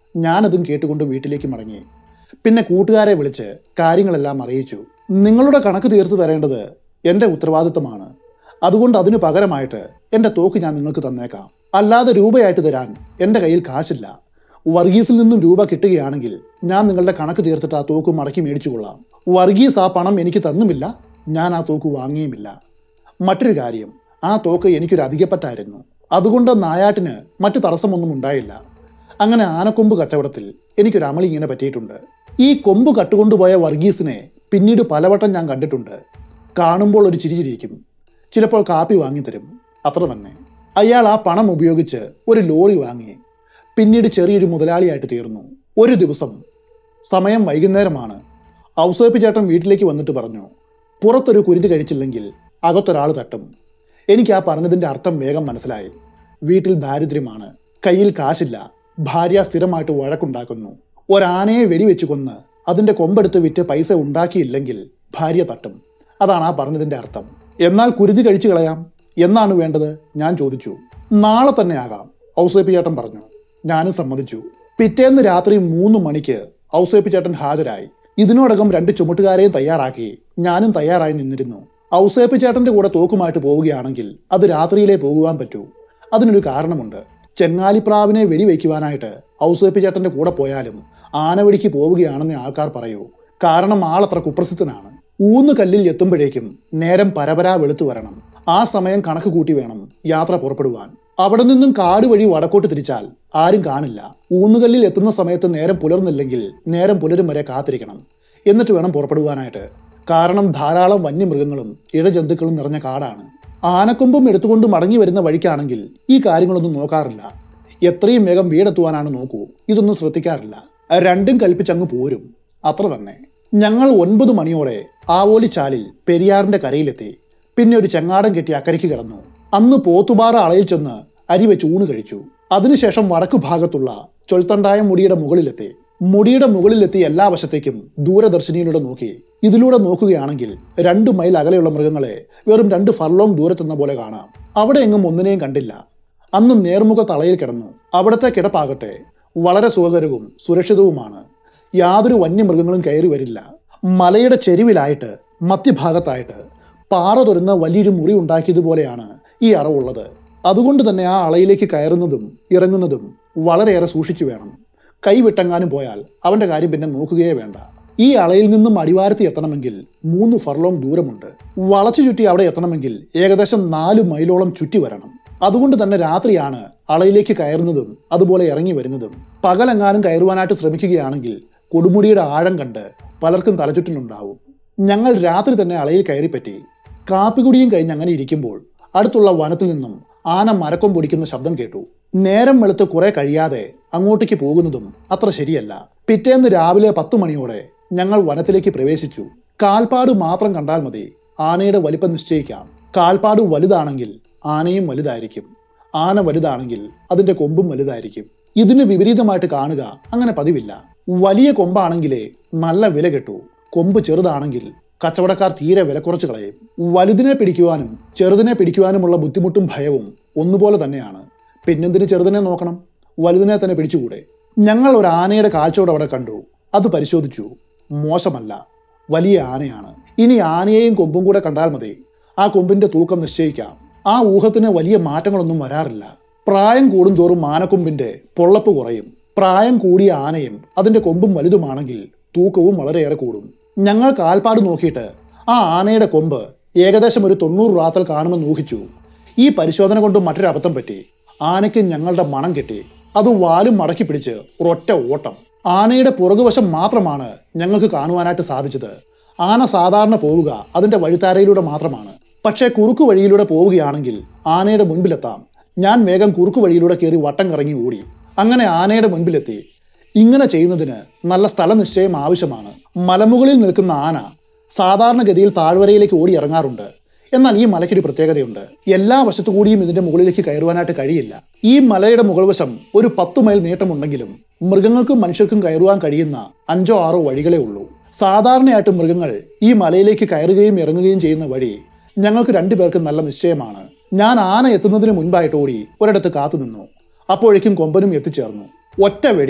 ഞാനതും കേട്ടുകൊണ്ട് വീട്ടിലേക്ക് മടങ്ങി പിന്നെ കൂട്ടുകാരെ വിളിച്ച് കാര്യങ്ങളെല്ലാം അറിയിച്ചു നിങ്ങളുടെ കണക്ക് തീർത്തു തരേണ്ടത് എൻ്റെ ഉത്തരവാദിത്തമാണ് അതുകൊണ്ട് അതിനു പകരമായിട്ട് എൻ്റെ തോക്ക് ഞാൻ നിങ്ങൾക്ക് തന്നേക്കാം അല്ലാതെ രൂപയായിട്ട് തരാൻ എൻ്റെ കയ്യിൽ കാശില്ല വർഗീസിൽ നിന്നും രൂപ കിട്ടുകയാണെങ്കിൽ ഞാൻ നിങ്ങളുടെ കണക്ക് തീർത്തിട്ട് ആ തോക്ക് മടക്കി മേടിച്ചു കൊള്ളാം വർഗീസ് ആ പണം എനിക്ക് തന്നുമില്ല ഞാൻ ആ തോക്ക് വാങ്ങിയുമില്ല മറ്റൊരു കാര്യം ആ തോക്ക് എനിക്കൊരു അധികപ്പറ്റായിരുന്നു അതുകൊണ്ട് നായാട്ടിന് മറ്റു തടസ്സമൊന്നും ഉണ്ടായില്ല അങ്ങനെ ആനക്കൊമ്പ് കച്ചവടത്തിൽ എനിക്കൊരു അമളി ഇങ്ങനെ പറ്റിയിട്ടുണ്ട് ഈ കൊമ്പ് കട്ടുകൊണ്ടുപോയ വർഗീസിനെ പിന്നീട് പലവട്ടം ഞാൻ കണ്ടിട്ടുണ്ട് കാണുമ്പോൾ ഒരു ചിരി ചിരിക്കും ചിലപ്പോൾ കാപ്പി വാങ്ങിത്തരും അത്ര തന്നെ അയാൾ ആ പണം ഉപയോഗിച്ച് ഒരു ലോറി വാങ്ങി പിന്നീട് ചെറിയൊരു മുതലാളിയായിട്ട് തീർന്നു ഒരു ദിവസം സമയം വൈകുന്നേരമാണ് ഔസേപ്പ് ചേട്ടൻ വീട്ടിലേക്ക് വന്നിട്ട് പറഞ്ഞു പുറത്തൊരു കുരുതി കഴിച്ചില്ലെങ്കിൽ അകത്തൊരാൾ തട്ടും എനിക്ക് ആ പറഞ്ഞതിൻ്റെ അർത്ഥം വേഗം മനസ്സിലായി വീട്ടിൽ ദാരിദ്ര്യമാണ് കയ്യിൽ കാശില്ല ഭാര്യ സ്ഥിരമായിട്ട് വഴക്കുണ്ടാക്കുന്നു ഒരാനയെ വെടിവെച്ച് കൊന്ന് അതിൻ്റെ കൊമ്പെടുത്ത് വിറ്റ് പൈസ ഉണ്ടാക്കിയില്ലെങ്കിൽ ഭാര്യ തട്ടും അതാണ് ആ പറഞ്ഞതിൻ്റെ അർത്ഥം എന്നാൽ കുരുതി കഴിച്ചു കളയാം എന്നാണ് വേണ്ടത് ഞാൻ ചോദിച്ചു നാളെ തന്നെ ആകാം ഔസേപ്പ് ചേട്ടൻ പറഞ്ഞു ഞാനും സമ്മതിച്ചു പിറ്റേന്ന് രാത്രി മൂന്ന് മണിക്ക് ഔസേപ്പ് ചേട്ടൻ ഹാജരായി ഇതിനോടകം രണ്ട് ചുമട്ടുകാരെയും തയ്യാറാക്കി ഞാനും തയ്യാറായി നിന്നിരുന്നു ഔസേപ്പ് ചേട്ടന്റെ കൂടെ തോക്കുമായിട്ട് പോവുകയാണെങ്കിൽ അത് രാത്രിയിലേ പോകുവാൻ പറ്റൂ അതിനൊരു കാരണമുണ്ട് ചെങ്ങാലിപ്രാവിനെ വെടിവെക്കുവാനായിട്ട് ഔസേപ്പ് ചേട്ടന്റെ കൂടെ പോയാലും ആനവെടിക്ക് പോവുകയാണെന്ന് ആൾക്കാർ പറയൂ കാരണം ആളത്ര കുപ്രസിദ്ധനാണ് ഊന്ന് കല്ലിൽ എത്തുമ്പോഴേക്കും നേരം പരപരാ വെളുത്തു വരണം ആ സമയം കണക്ക് കൂട്ടി വേണം യാത്ര പുറപ്പെടുവാൻ അവിടെ നിന്നും കാട് വഴി വടക്കോട്ട് തിരിച്ചാൽ ആരും കാണില്ല ഊന്നുകല്ലിൽ എത്തുന്ന സമയത്ത് നേരം പുലർന്നില്ലെങ്കിൽ നേരം പുലരും വരെ കാത്തിരിക്കണം എന്നിട്ട് വേണം പുറപ്പെടുവാനായിട്ട് കാരണം ധാരാളം വന്യമൃഗങ്ങളും ഇഴജന്തുക്കളും നിറഞ്ഞ കാടാണ് ആനക്കൊമ്പും എടുത്തുകൊണ്ട് മടങ്ങി വരുന്ന വഴിക്കാണെങ്കിൽ ഈ കാര്യങ്ങളൊന്നും നോക്കാറില്ല എത്രയും വേഗം വീടെത്തുവാനാണ് നോക്കൂ ഇതൊന്നും ശ്രദ്ധിക്കാറില്ല രണ്ടും കൽപ്പിച്ചങ്ങ് പോരും അത്ര തന്നെ ഞങ്ങൾ ഒൻപത് മണിയോടെ ആവോലിച്ചാലിൽ പെരിയാറിന്റെ കരയിലെത്തി പിന്നെ ഒരു ചെങ്ങാടം കെട്ടി അക്കരയ്ക്ക് കിടന്നു അന്ന് പോത്തുപാറ അളയിൽ ചെന്ന് അരി വെച്ച് ഊണ് കഴിച്ചു അതിനുശേഷം വടക്കു ഭാഗത്തുള്ള ചൊൽത്തണ്ടായ മുടിയുടെ മുകളിലെത്തി മുടിയുടെ മുകളിലെത്തി എല്ലാ വശത്തേക്കും ദൂരദർശിനിയിലൂടെ നോക്കി ഇതിലൂടെ നോക്കുകയാണെങ്കിൽ രണ്ട് മൈൽ അകലെയുള്ള മൃഗങ്ങളെ വെറും രണ്ട് ഫർലോങ് ദൂരത്തെന്ന പോലെ കാണാം അവിടെ എങ്ങും ഒന്നിനെയും കണ്ടില്ല അന്ന് നേർമുഖ തളയിൽ കിടന്നു അവിടുത്തെ കിടപ്പാകട്ടെ വളരെ സുഖകരവും സുരക്ഷിതവുമാണ് യാതൊരു വന്യമൃഗങ്ങളും കയറി വരില്ല മലയുടെ ചെരുവിലായിട്ട് മധ്യഭാഗത്തായിട്ട് പാറ തുറന്ന് വലിയൊരു മുറി ഉണ്ടാക്കിയതുപോലെയാണ് ഈ അറവുള്ളത് അതുകൊണ്ട് തന്നെ ആ അളയിലേക്ക് കയറുന്നതും ഇറങ്ങുന്നതും വളരെയേറെ സൂക്ഷിച്ചു വേണം കൈവിട്ടെങ്ങാനും പോയാൽ അവന്റെ കാര്യം പിന്നെ നോക്കുകയേ വേണ്ട ഈ അളയിൽ നിന്നും അടിവാരത്തി എത്തണമെങ്കിൽ മൂന്ന് ഫർലോങ് ദൂരമുണ്ട് വളച്ചു ചുറ്റി അവിടെ എത്തണമെങ്കിൽ ഏകദേശം നാല് മൈലോളം ചുറ്റി വരണം അതുകൊണ്ട് തന്നെ രാത്രിയാണ് അളയിലേക്ക് കയറുന്നതും അതുപോലെ ഇറങ്ങി വരുന്നതും പകലെങ്ങാനും കയറുവാനായിട്ട് ശ്രമിക്കുകയാണെങ്കിൽ കൊടുമുടിയുടെ ആഴം കണ്ട് പലർക്കും തലചുറ്റിലുണ്ടാവും ഞങ്ങൾ രാത്രി തന്നെ അളയിൽ കയറിപ്പറ്റി കാപ്പികുടിയും കഴിഞ്ഞ് അങ്ങനെ ഇരിക്കുമ്പോൾ അടുത്തുള്ള വനത്തിൽ നിന്നും ആന മരക്കം പൊടിക്കുന്ന ശബ്ദം കേട്ടു നേരം വെളുത്ത് കുറെ കഴിയാതെ അങ്ങോട്ടേക്ക് പോകുന്നതും അത്ര ശരിയല്ല പിറ്റേന്ന് രാവിലെ പത്ത് മണിയോടെ ഞങ്ങൾ വനത്തിലേക്ക് പ്രവേശിച്ചു കാൽപ്പാട് മാത്രം കണ്ടാൽ മതി ആനയുടെ വലിപ്പം നിശ്ചയിക്കാം കാൽപ്പാട് വലുതാണെങ്കിൽ ആനയും വലുതായിരിക്കും ആന വലുതാണെങ്കിൽ അതിന്റെ കൊമ്പും വലുതായിരിക്കും ഇതിന് വിപരീതമായിട്ട് കാണുക അങ്ങനെ പതിവില്ല വലിയ കൊമ്പാണെങ്കിലേ നല്ല വില കിട്ടൂ കൊമ്പ് ചെറുതാണെങ്കിൽ കച്ചവടക്കാർ തീരെ വില കുറച്ച് കളയും വലുതിനെ പിടിക്കുവാനും ചെറുതിനെ പിടിക്കുവാനുമുള്ള ബുദ്ധിമുട്ടും ഭയവും ഒന്നുപോലെ തന്നെയാണ് പിന്നെന്തിന് ചെറുതിനെ നോക്കണം വലുതിനെ തന്നെ പിടിച്ചുകൂടെ ഞങ്ങൾ ഒരു ആനയുടെ കാഴ്ചയോടെ അവിടെ കണ്ടു അത് പരിശോധിച്ചു മോശമല്ല വലിയ ആനയാണ് ഇനി ആനയെയും കൊമ്പും കൂടെ കണ്ടാൽ മതി ആ കൊമ്പിന്റെ തൂക്കം നിശ്ചയിക്കാം ആ ഊഹത്തിന് വലിയ മാറ്റങ്ങളൊന്നും വരാറില്ല പ്രായം കൂടുന്തോറും ആനക്കൊമ്പിന്റെ പൊള്ളപ്പ് കുറയും പ്രായം കൂടിയ ആനയും അതിന്റെ കൊമ്പും വലുതുമാണെങ്കിൽ തൂക്കവും വളരെയേറെ കൂടും ഞങ്ങൾ കാൽപ്പാട് നോക്കിയിട്ട് ആ ആനയുടെ കൊമ്പ് ഏകദേശം ഒരു തൊണ്ണൂറ് റാത്തൽ കാണുമെന്ന് ഊഹിച്ചു ഈ പരിശോധന കൊണ്ട് മറ്റൊരു അബദ്ധം പറ്റി ആനയ്ക്ക് ഞങ്ങളുടെ മണം കിട്ടി അത് വാലും മടക്കി പിടിച്ച് ഒരൊറ്റ ഓട്ടം ആനയുടെ പുറകുവശം മാത്രമാണ് ഞങ്ങൾക്ക് കാണുവാനായിട്ട് സാധിച്ചത് ആന സാധാരണ പോവുക അതിന്റെ വഴിത്താരയിലൂടെ മാത്രമാണ് പക്ഷേ കുറുക്കു വഴിയിലൂടെ പോവുകയാണെങ്കിൽ ആനയുടെ മുൻപിലെത്താം ഞാൻ വേഗം കുറുക്കു വഴിയിലൂടെ കയറി വട്ടം കറങ്ങി ഓടി അങ്ങനെ ആനയുടെ മുൻപിലെത്തി ഇങ്ങനെ ചെയ്യുന്നതിന് നല്ല സ്ഥലനിശ്ചയം ആവശ്യമാണ് മലമുകളിൽ നിൽക്കുന്ന ആന സാധാരണഗതിയിൽ താഴ്വരയിലേക്ക് ഓടി ഇറങ്ങാറുണ്ട് എന്നാൽ ഈ മലയ്ക്കൊരു പ്രത്യേകതയുണ്ട് എല്ലാ വശത്തു കൂടിയും ഇതിന്റെ മുകളിലേക്ക് കയറുവാനായിട്ട് കഴിയില്ല ഈ മലയുടെ മുകൾ വശം ഒരു പത്തു മൈൽ നീട്ടമുണ്ടെങ്കിലും മൃഗങ്ങൾക്കും മനുഷ്യർക്കും കയറുവാൻ കഴിയുന്ന അഞ്ചോ ആറോ വഴികളേ ഉള്ളൂ സാധാരണയായിട്ട് മൃഗങ്ങൾ ഈ മലയിലേക്ക് കയറുകയും ഇറങ്ങുകയും ചെയ്യുന്ന വഴി ഞങ്ങൾക്ക് രണ്ടുപേർക്കും നല്ല നിശ്ചയമാണ് ഞാൻ ആന എത്തുന്നതിന് മുൻപായിട്ട് ഓടി ഒരിടത്ത് കാത്തു നിന്നു അപ്പോഴേക്കും കൊമ്പനും എത്തിച്ചേർന്നു ഒറ്റ വെടി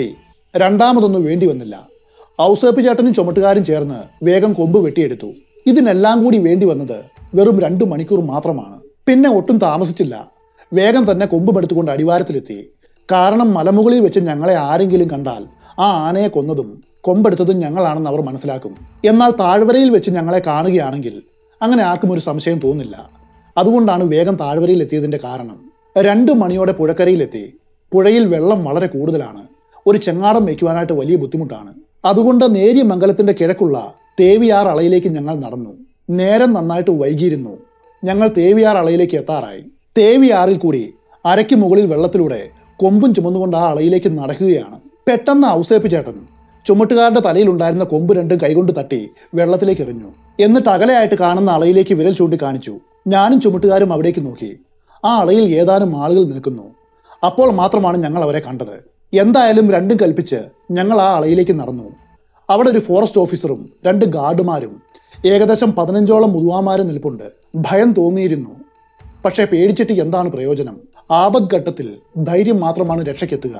രണ്ടാമതൊന്നും വേണ്ടി വന്നില്ല ഔസേപ്പ് ചേട്ടനും ചുമട്ടുകാരും ചേർന്ന് വേഗം കൊമ്പ് വെട്ടിയെടുത്തു ഇതിനെല്ലാം കൂടി വേണ്ടി വന്നത് വെറും രണ്ടു മണിക്കൂർ മാത്രമാണ് പിന്നെ ഒട്ടും താമസിച്ചില്ല വേഗം തന്നെ കൊമ്പുമെടുത്തുകൊണ്ട് അടിവാരത്തിലെത്തി കാരണം മലമുകളിൽ വെച്ച് ഞങ്ങളെ ആരെങ്കിലും കണ്ടാൽ ആ ആനയെ കൊന്നതും കൊമ്പെടുത്തതും ഞങ്ങളാണെന്ന് അവർ മനസ്സിലാക്കും എന്നാൽ താഴ്വരയിൽ വെച്ച് ഞങ്ങളെ കാണുകയാണെങ്കിൽ അങ്ങനെ ആർക്കും ഒരു സംശയം തോന്നില്ല അതുകൊണ്ടാണ് വേഗം താഴ്വരയിൽ എത്തിയതിന്റെ കാരണം രണ്ട് മണിയോടെ പുഴക്കരയിലെത്തി പുഴയിൽ വെള്ളം വളരെ കൂടുതലാണ് ഒരു ചെങ്ങാടം വയ്ക്കുവാനായിട്ട് വലിയ ബുദ്ധിമുട്ടാണ് അതുകൊണ്ട് നേരിയ മംഗലത്തിന്റെ കിഴക്കുള്ള തേവിയാർ അളയിലേക്ക് ഞങ്ങൾ നടന്നു നേരം നന്നായിട്ട് വൈകിയിരുന്നു ഞങ്ങൾ തേവിയാർ അളയിലേക്ക് എത്താറായി തേവിയാറിൽ കൂടി അരയ്ക്ക് മുകളിൽ വെള്ളത്തിലൂടെ കൊമ്പും ചുമന്നുകൊണ്ട് ആ അളയിലേക്ക് നടക്കുകയാണ് പെട്ടെന്ന് ഔസേപ്പ് ചേട്ടൻ ചുമട്ടുകാരുടെ തലയിലുണ്ടായിരുന്ന കൊമ്പ് രണ്ടും കൈകൊണ്ട് തട്ടി വെള്ളത്തിലേക്ക് എറിഞ്ഞു എന്നിട്ട് അകലെയായിട്ട് കാണുന്ന അളയിലേക്ക് വിരൽ ചൂണ്ടിക്കാണിച്ചു ഞാനും ചുമട്ടുകാരും അവിടേക്ക് നോക്കി ആ അളയിൽ ഏതാനും ആളുകൾ നിൽക്കുന്നു അപ്പോൾ മാത്രമാണ് ഞങ്ങൾ അവരെ കണ്ടത് എന്തായാലും രണ്ടും കൽപ്പിച്ച് ഞങ്ങൾ ആ അളയിലേക്ക് നടന്നു അവിടെ ഒരു ഫോറസ്റ്റ് ഓഫീസറും രണ്ട് ഗാർഡുമാരും ഏകദേശം പതിനഞ്ചോളം മുതുവാമാരും നിൽപ്പുണ്ട് ഭയം തോന്നിയിരുന്നു പക്ഷേ പേടിച്ചിട്ട് എന്താണ് പ്രയോജനം ആപത്ഘട്ടത്തിൽ ധൈര്യം മാത്രമാണ് രക്ഷയ്ക്കെത്തുക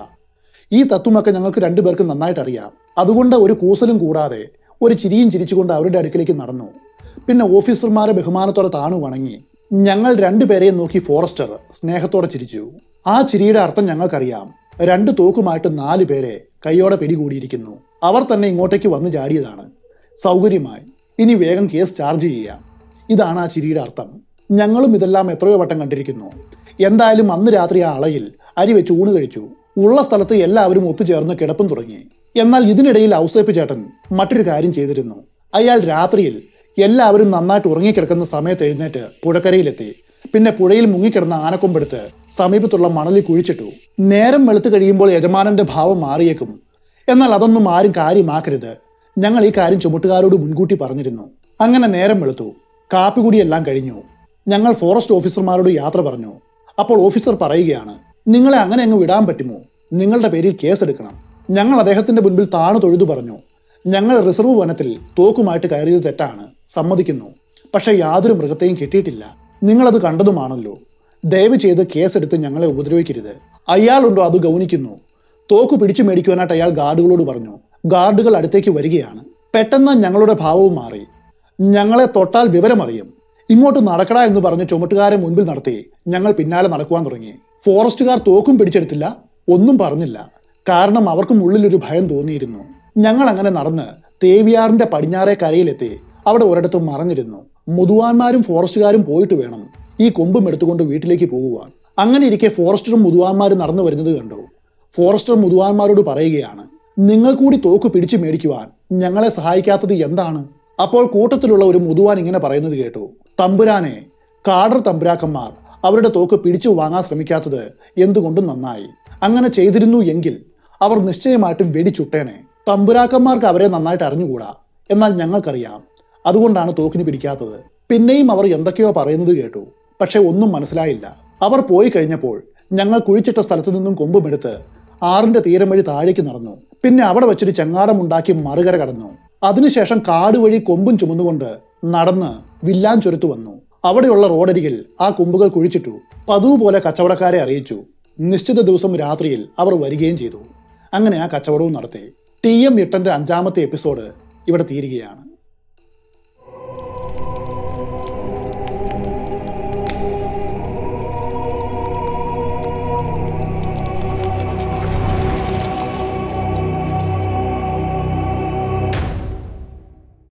ഈ തത്വമൊക്കെ ഞങ്ങൾക്ക് രണ്ടുപേർക്കും നന്നായിട്ട് അറിയാം അതുകൊണ്ട് ഒരു കൂസലും കൂടാതെ ഒരു ചിരിയും ചിരിച്ചുകൊണ്ട് അവരുടെ അടുക്കിലേക്ക് നടന്നു പിന്നെ ഓഫീസർമാരെ ബഹുമാനത്തോടെ താണു വണങ്ങി ഞങ്ങൾ രണ്ടുപേരെയും നോക്കി ഫോറസ്റ്റർ സ്നേഹത്തോടെ ചിരിച്ചു ആ ചിരിയുടെ അർത്ഥം ഞങ്ങൾക്കറിയാം രണ്ട് തോക്കുമായിട്ട് നാല് പേരെ കൈയോടെ പിടികൂടിയിരിക്കുന്നു അവർ തന്നെ ഇങ്ങോട്ടേക്ക് വന്ന് ചാടിയതാണ് സൗകര്യമായി ഇനി വേഗം കേസ് ചാർജ് ചെയ്യാം ഇതാണ് ആ ചിരിയുടെ അർത്ഥം ഞങ്ങളും ഇതെല്ലാം എത്രയോ വട്ടം കണ്ടിരിക്കുന്നു എന്തായാലും അന്ന് രാത്രി ആ അളയിൽ അരി വെച്ച് ഊണ് കഴിച്ചു ഉള്ള സ്ഥലത്ത് എല്ലാവരും ഒത്തുചേർന്ന് കിടപ്പും തുടങ്ങി എന്നാൽ ഇതിനിടയിൽ ഔസേപ്പ് ചേട്ടൻ മറ്റൊരു കാര്യം ചെയ്തിരുന്നു അയാൾ രാത്രിയിൽ എല്ലാവരും നന്നായിട്ട് ഉറങ്ങിക്കിടക്കുന്ന സമയത്ത് എഴുന്നേറ്റ് പുഴക്കരയിലെത്തി പിന്നെ പുഴയിൽ മുങ്ങിക്കിടന്ന ആനക്കൊമ്പെടുത്ത് സമീപത്തുള്ള മണലിൽ കുഴിച്ചിട്ടു നേരം വെളുത്ത് കഴിയുമ്പോൾ യജമാനന്റെ ഭാവം മാറിയേക്കും എന്നാൽ അതൊന്നും ആരും കാര്യമാക്കരുത് ഞങ്ങൾ ഈ കാര്യം ചുമട്ടുകാരോട് മുൻകൂട്ടി പറഞ്ഞിരുന്നു അങ്ങനെ നേരം വെളുത്തു കാപ്പികുടിയെല്ലാം കഴിഞ്ഞു ഞങ്ങൾ ഫോറസ്റ്റ് ഓഫീസർമാരോട് യാത്ര പറഞ്ഞു അപ്പോൾ ഓഫീസർ പറയുകയാണ് നിങ്ങളെ അങ്ങനെ അങ്ങ് വിടാൻ പറ്റുമോ നിങ്ങളുടെ പേരിൽ കേസെടുക്കണം ഞങ്ങൾ അദ്ദേഹത്തിന്റെ മുൻപിൽ താണു തൊഴുതു പറഞ്ഞു ഞങ്ങൾ റിസർവ് വനത്തിൽ തോക്കുമായിട്ട് കയറിയത് തെറ്റാണ് സമ്മതിക്കുന്നു പക്ഷേ യാതൊരു മൃഗത്തെയും കിട്ടിയിട്ടില്ല നിങ്ങളത് കണ്ടതുമാണല്ലോ ദയവ് ചെയ്ത് കേസെടുത്ത് ഞങ്ങളെ ഉപദ്രവിക്കരുത് അയാളുണ്ടോ അത് ഗൗനിക്കുന്നു തോക്ക് പിടിച്ചു മേടിക്കുവാനായിട്ട് അയാൾ ഗാർഡുകളോട് പറഞ്ഞു ഗാർഡുകൾ അടുത്തേക്ക് വരികയാണ് പെട്ടെന്ന് ഞങ്ങളുടെ ഭാവവും മാറി ഞങ്ങളെ തൊട്ടാൽ വിവരമറിയും ഇങ്ങോട്ട് നടക്കടാ എന്ന് പറഞ്ഞ് ചുമട്ടുകാരെ മുൻപിൽ നടത്തി ഞങ്ങൾ പിന്നാലെ നടക്കുവാൻ തുടങ്ങി ഫോറസ്റ്റുകാർ തോക്കും പിടിച്ചെടുത്തില്ല ഒന്നും പറഞ്ഞില്ല കാരണം അവർക്കും ഉള്ളിലൊരു ഭയം തോന്നിയിരുന്നു ഞങ്ങൾ അങ്ങനെ നടന്ന് തേവിയാറിന്റെ പടിഞ്ഞാറേ കരയിലെത്തി അവിടെ ഒരിടത്തും മറഞ്ഞിരുന്നു മുതുവാന്മാരും ഫോറസ്റ്റുകാരും പോയിട്ട് വേണം ഈ കൊമ്പും എടുത്തുകൊണ്ട് വീട്ടിലേക്ക് പോകുവാൻ അങ്ങനെ ഇരിക്കെ ഫോറസ്റ്ററും മുതുവാന്മാരും നടന്നു വരുന്നത് കണ്ടു ഫോറസ്റ്റർ മുതുവാന്മാരോട് പറയുകയാണ് നിങ്ങൾ കൂടി തോക്ക് പിടിച്ചു മേടിക്കുവാൻ ഞങ്ങളെ സഹായിക്കാത്തത് എന്താണ് അപ്പോൾ കൂട്ടത്തിലുള്ള ഒരു മുതുവാൻ ഇങ്ങനെ പറയുന്നത് കേട്ടു തമ്പുരാനെ കാടർ തമ്പുരാക്കന്മാർ അവരുടെ തോക്ക് പിടിച്ചു വാങ്ങാൻ ശ്രമിക്കാത്തത് എന്തുകൊണ്ടും നന്നായി അങ്ങനെ ചെയ്തിരുന്നു എങ്കിൽ അവർ നിശ്ചയമായിട്ടും വെടിച്ചുട്ടേനെ തമ്പുരാക്കന്മാർക്ക് അവരെ നന്നായിട്ട് അറിഞ്ഞുകൂടാ എന്നാൽ ഞങ്ങൾക്കറിയാം അതുകൊണ്ടാണ് തോക്കിന് പിടിക്കാത്തത് പിന്നെയും അവർ എന്തൊക്കെയോ പറയുന്നത് കേട്ടു പക്ഷെ ഒന്നും മനസ്സിലായില്ല അവർ പോയി കഴിഞ്ഞപ്പോൾ ഞങ്ങൾ കുഴിച്ചിട്ട സ്ഥലത്തു നിന്നും കൊമ്പുമെടുത്ത് ആറിന്റെ തീരം വഴി താഴേക്ക് നടന്നു പിന്നെ അവിടെ വെച്ചൊരു ചെങ്ങാടമുണ്ടാക്കി മറുകര കടന്നു അതിനുശേഷം കാട് വഴി കൊമ്പും ചുമന്നുകൊണ്ട് നടന്ന് വില്ലാൻ ചുരത്തു വന്നു അവിടെയുള്ള റോഡരികിൽ ആ കൊമ്പുകൾ കുഴിച്ചിട്ടു പതിവ് പോലെ കച്ചവടക്കാരെ അറിയിച്ചു നിശ്ചിത ദിവസം രാത്രിയിൽ അവർ വരികയും ചെയ്തു അങ്ങനെ ആ കച്ചവടവും നടത്തി ടി എം ഇട്ടന്റെ അഞ്ചാമത്തെ എപ്പിസോഡ് ഇവിടെ തീരുകയാണ്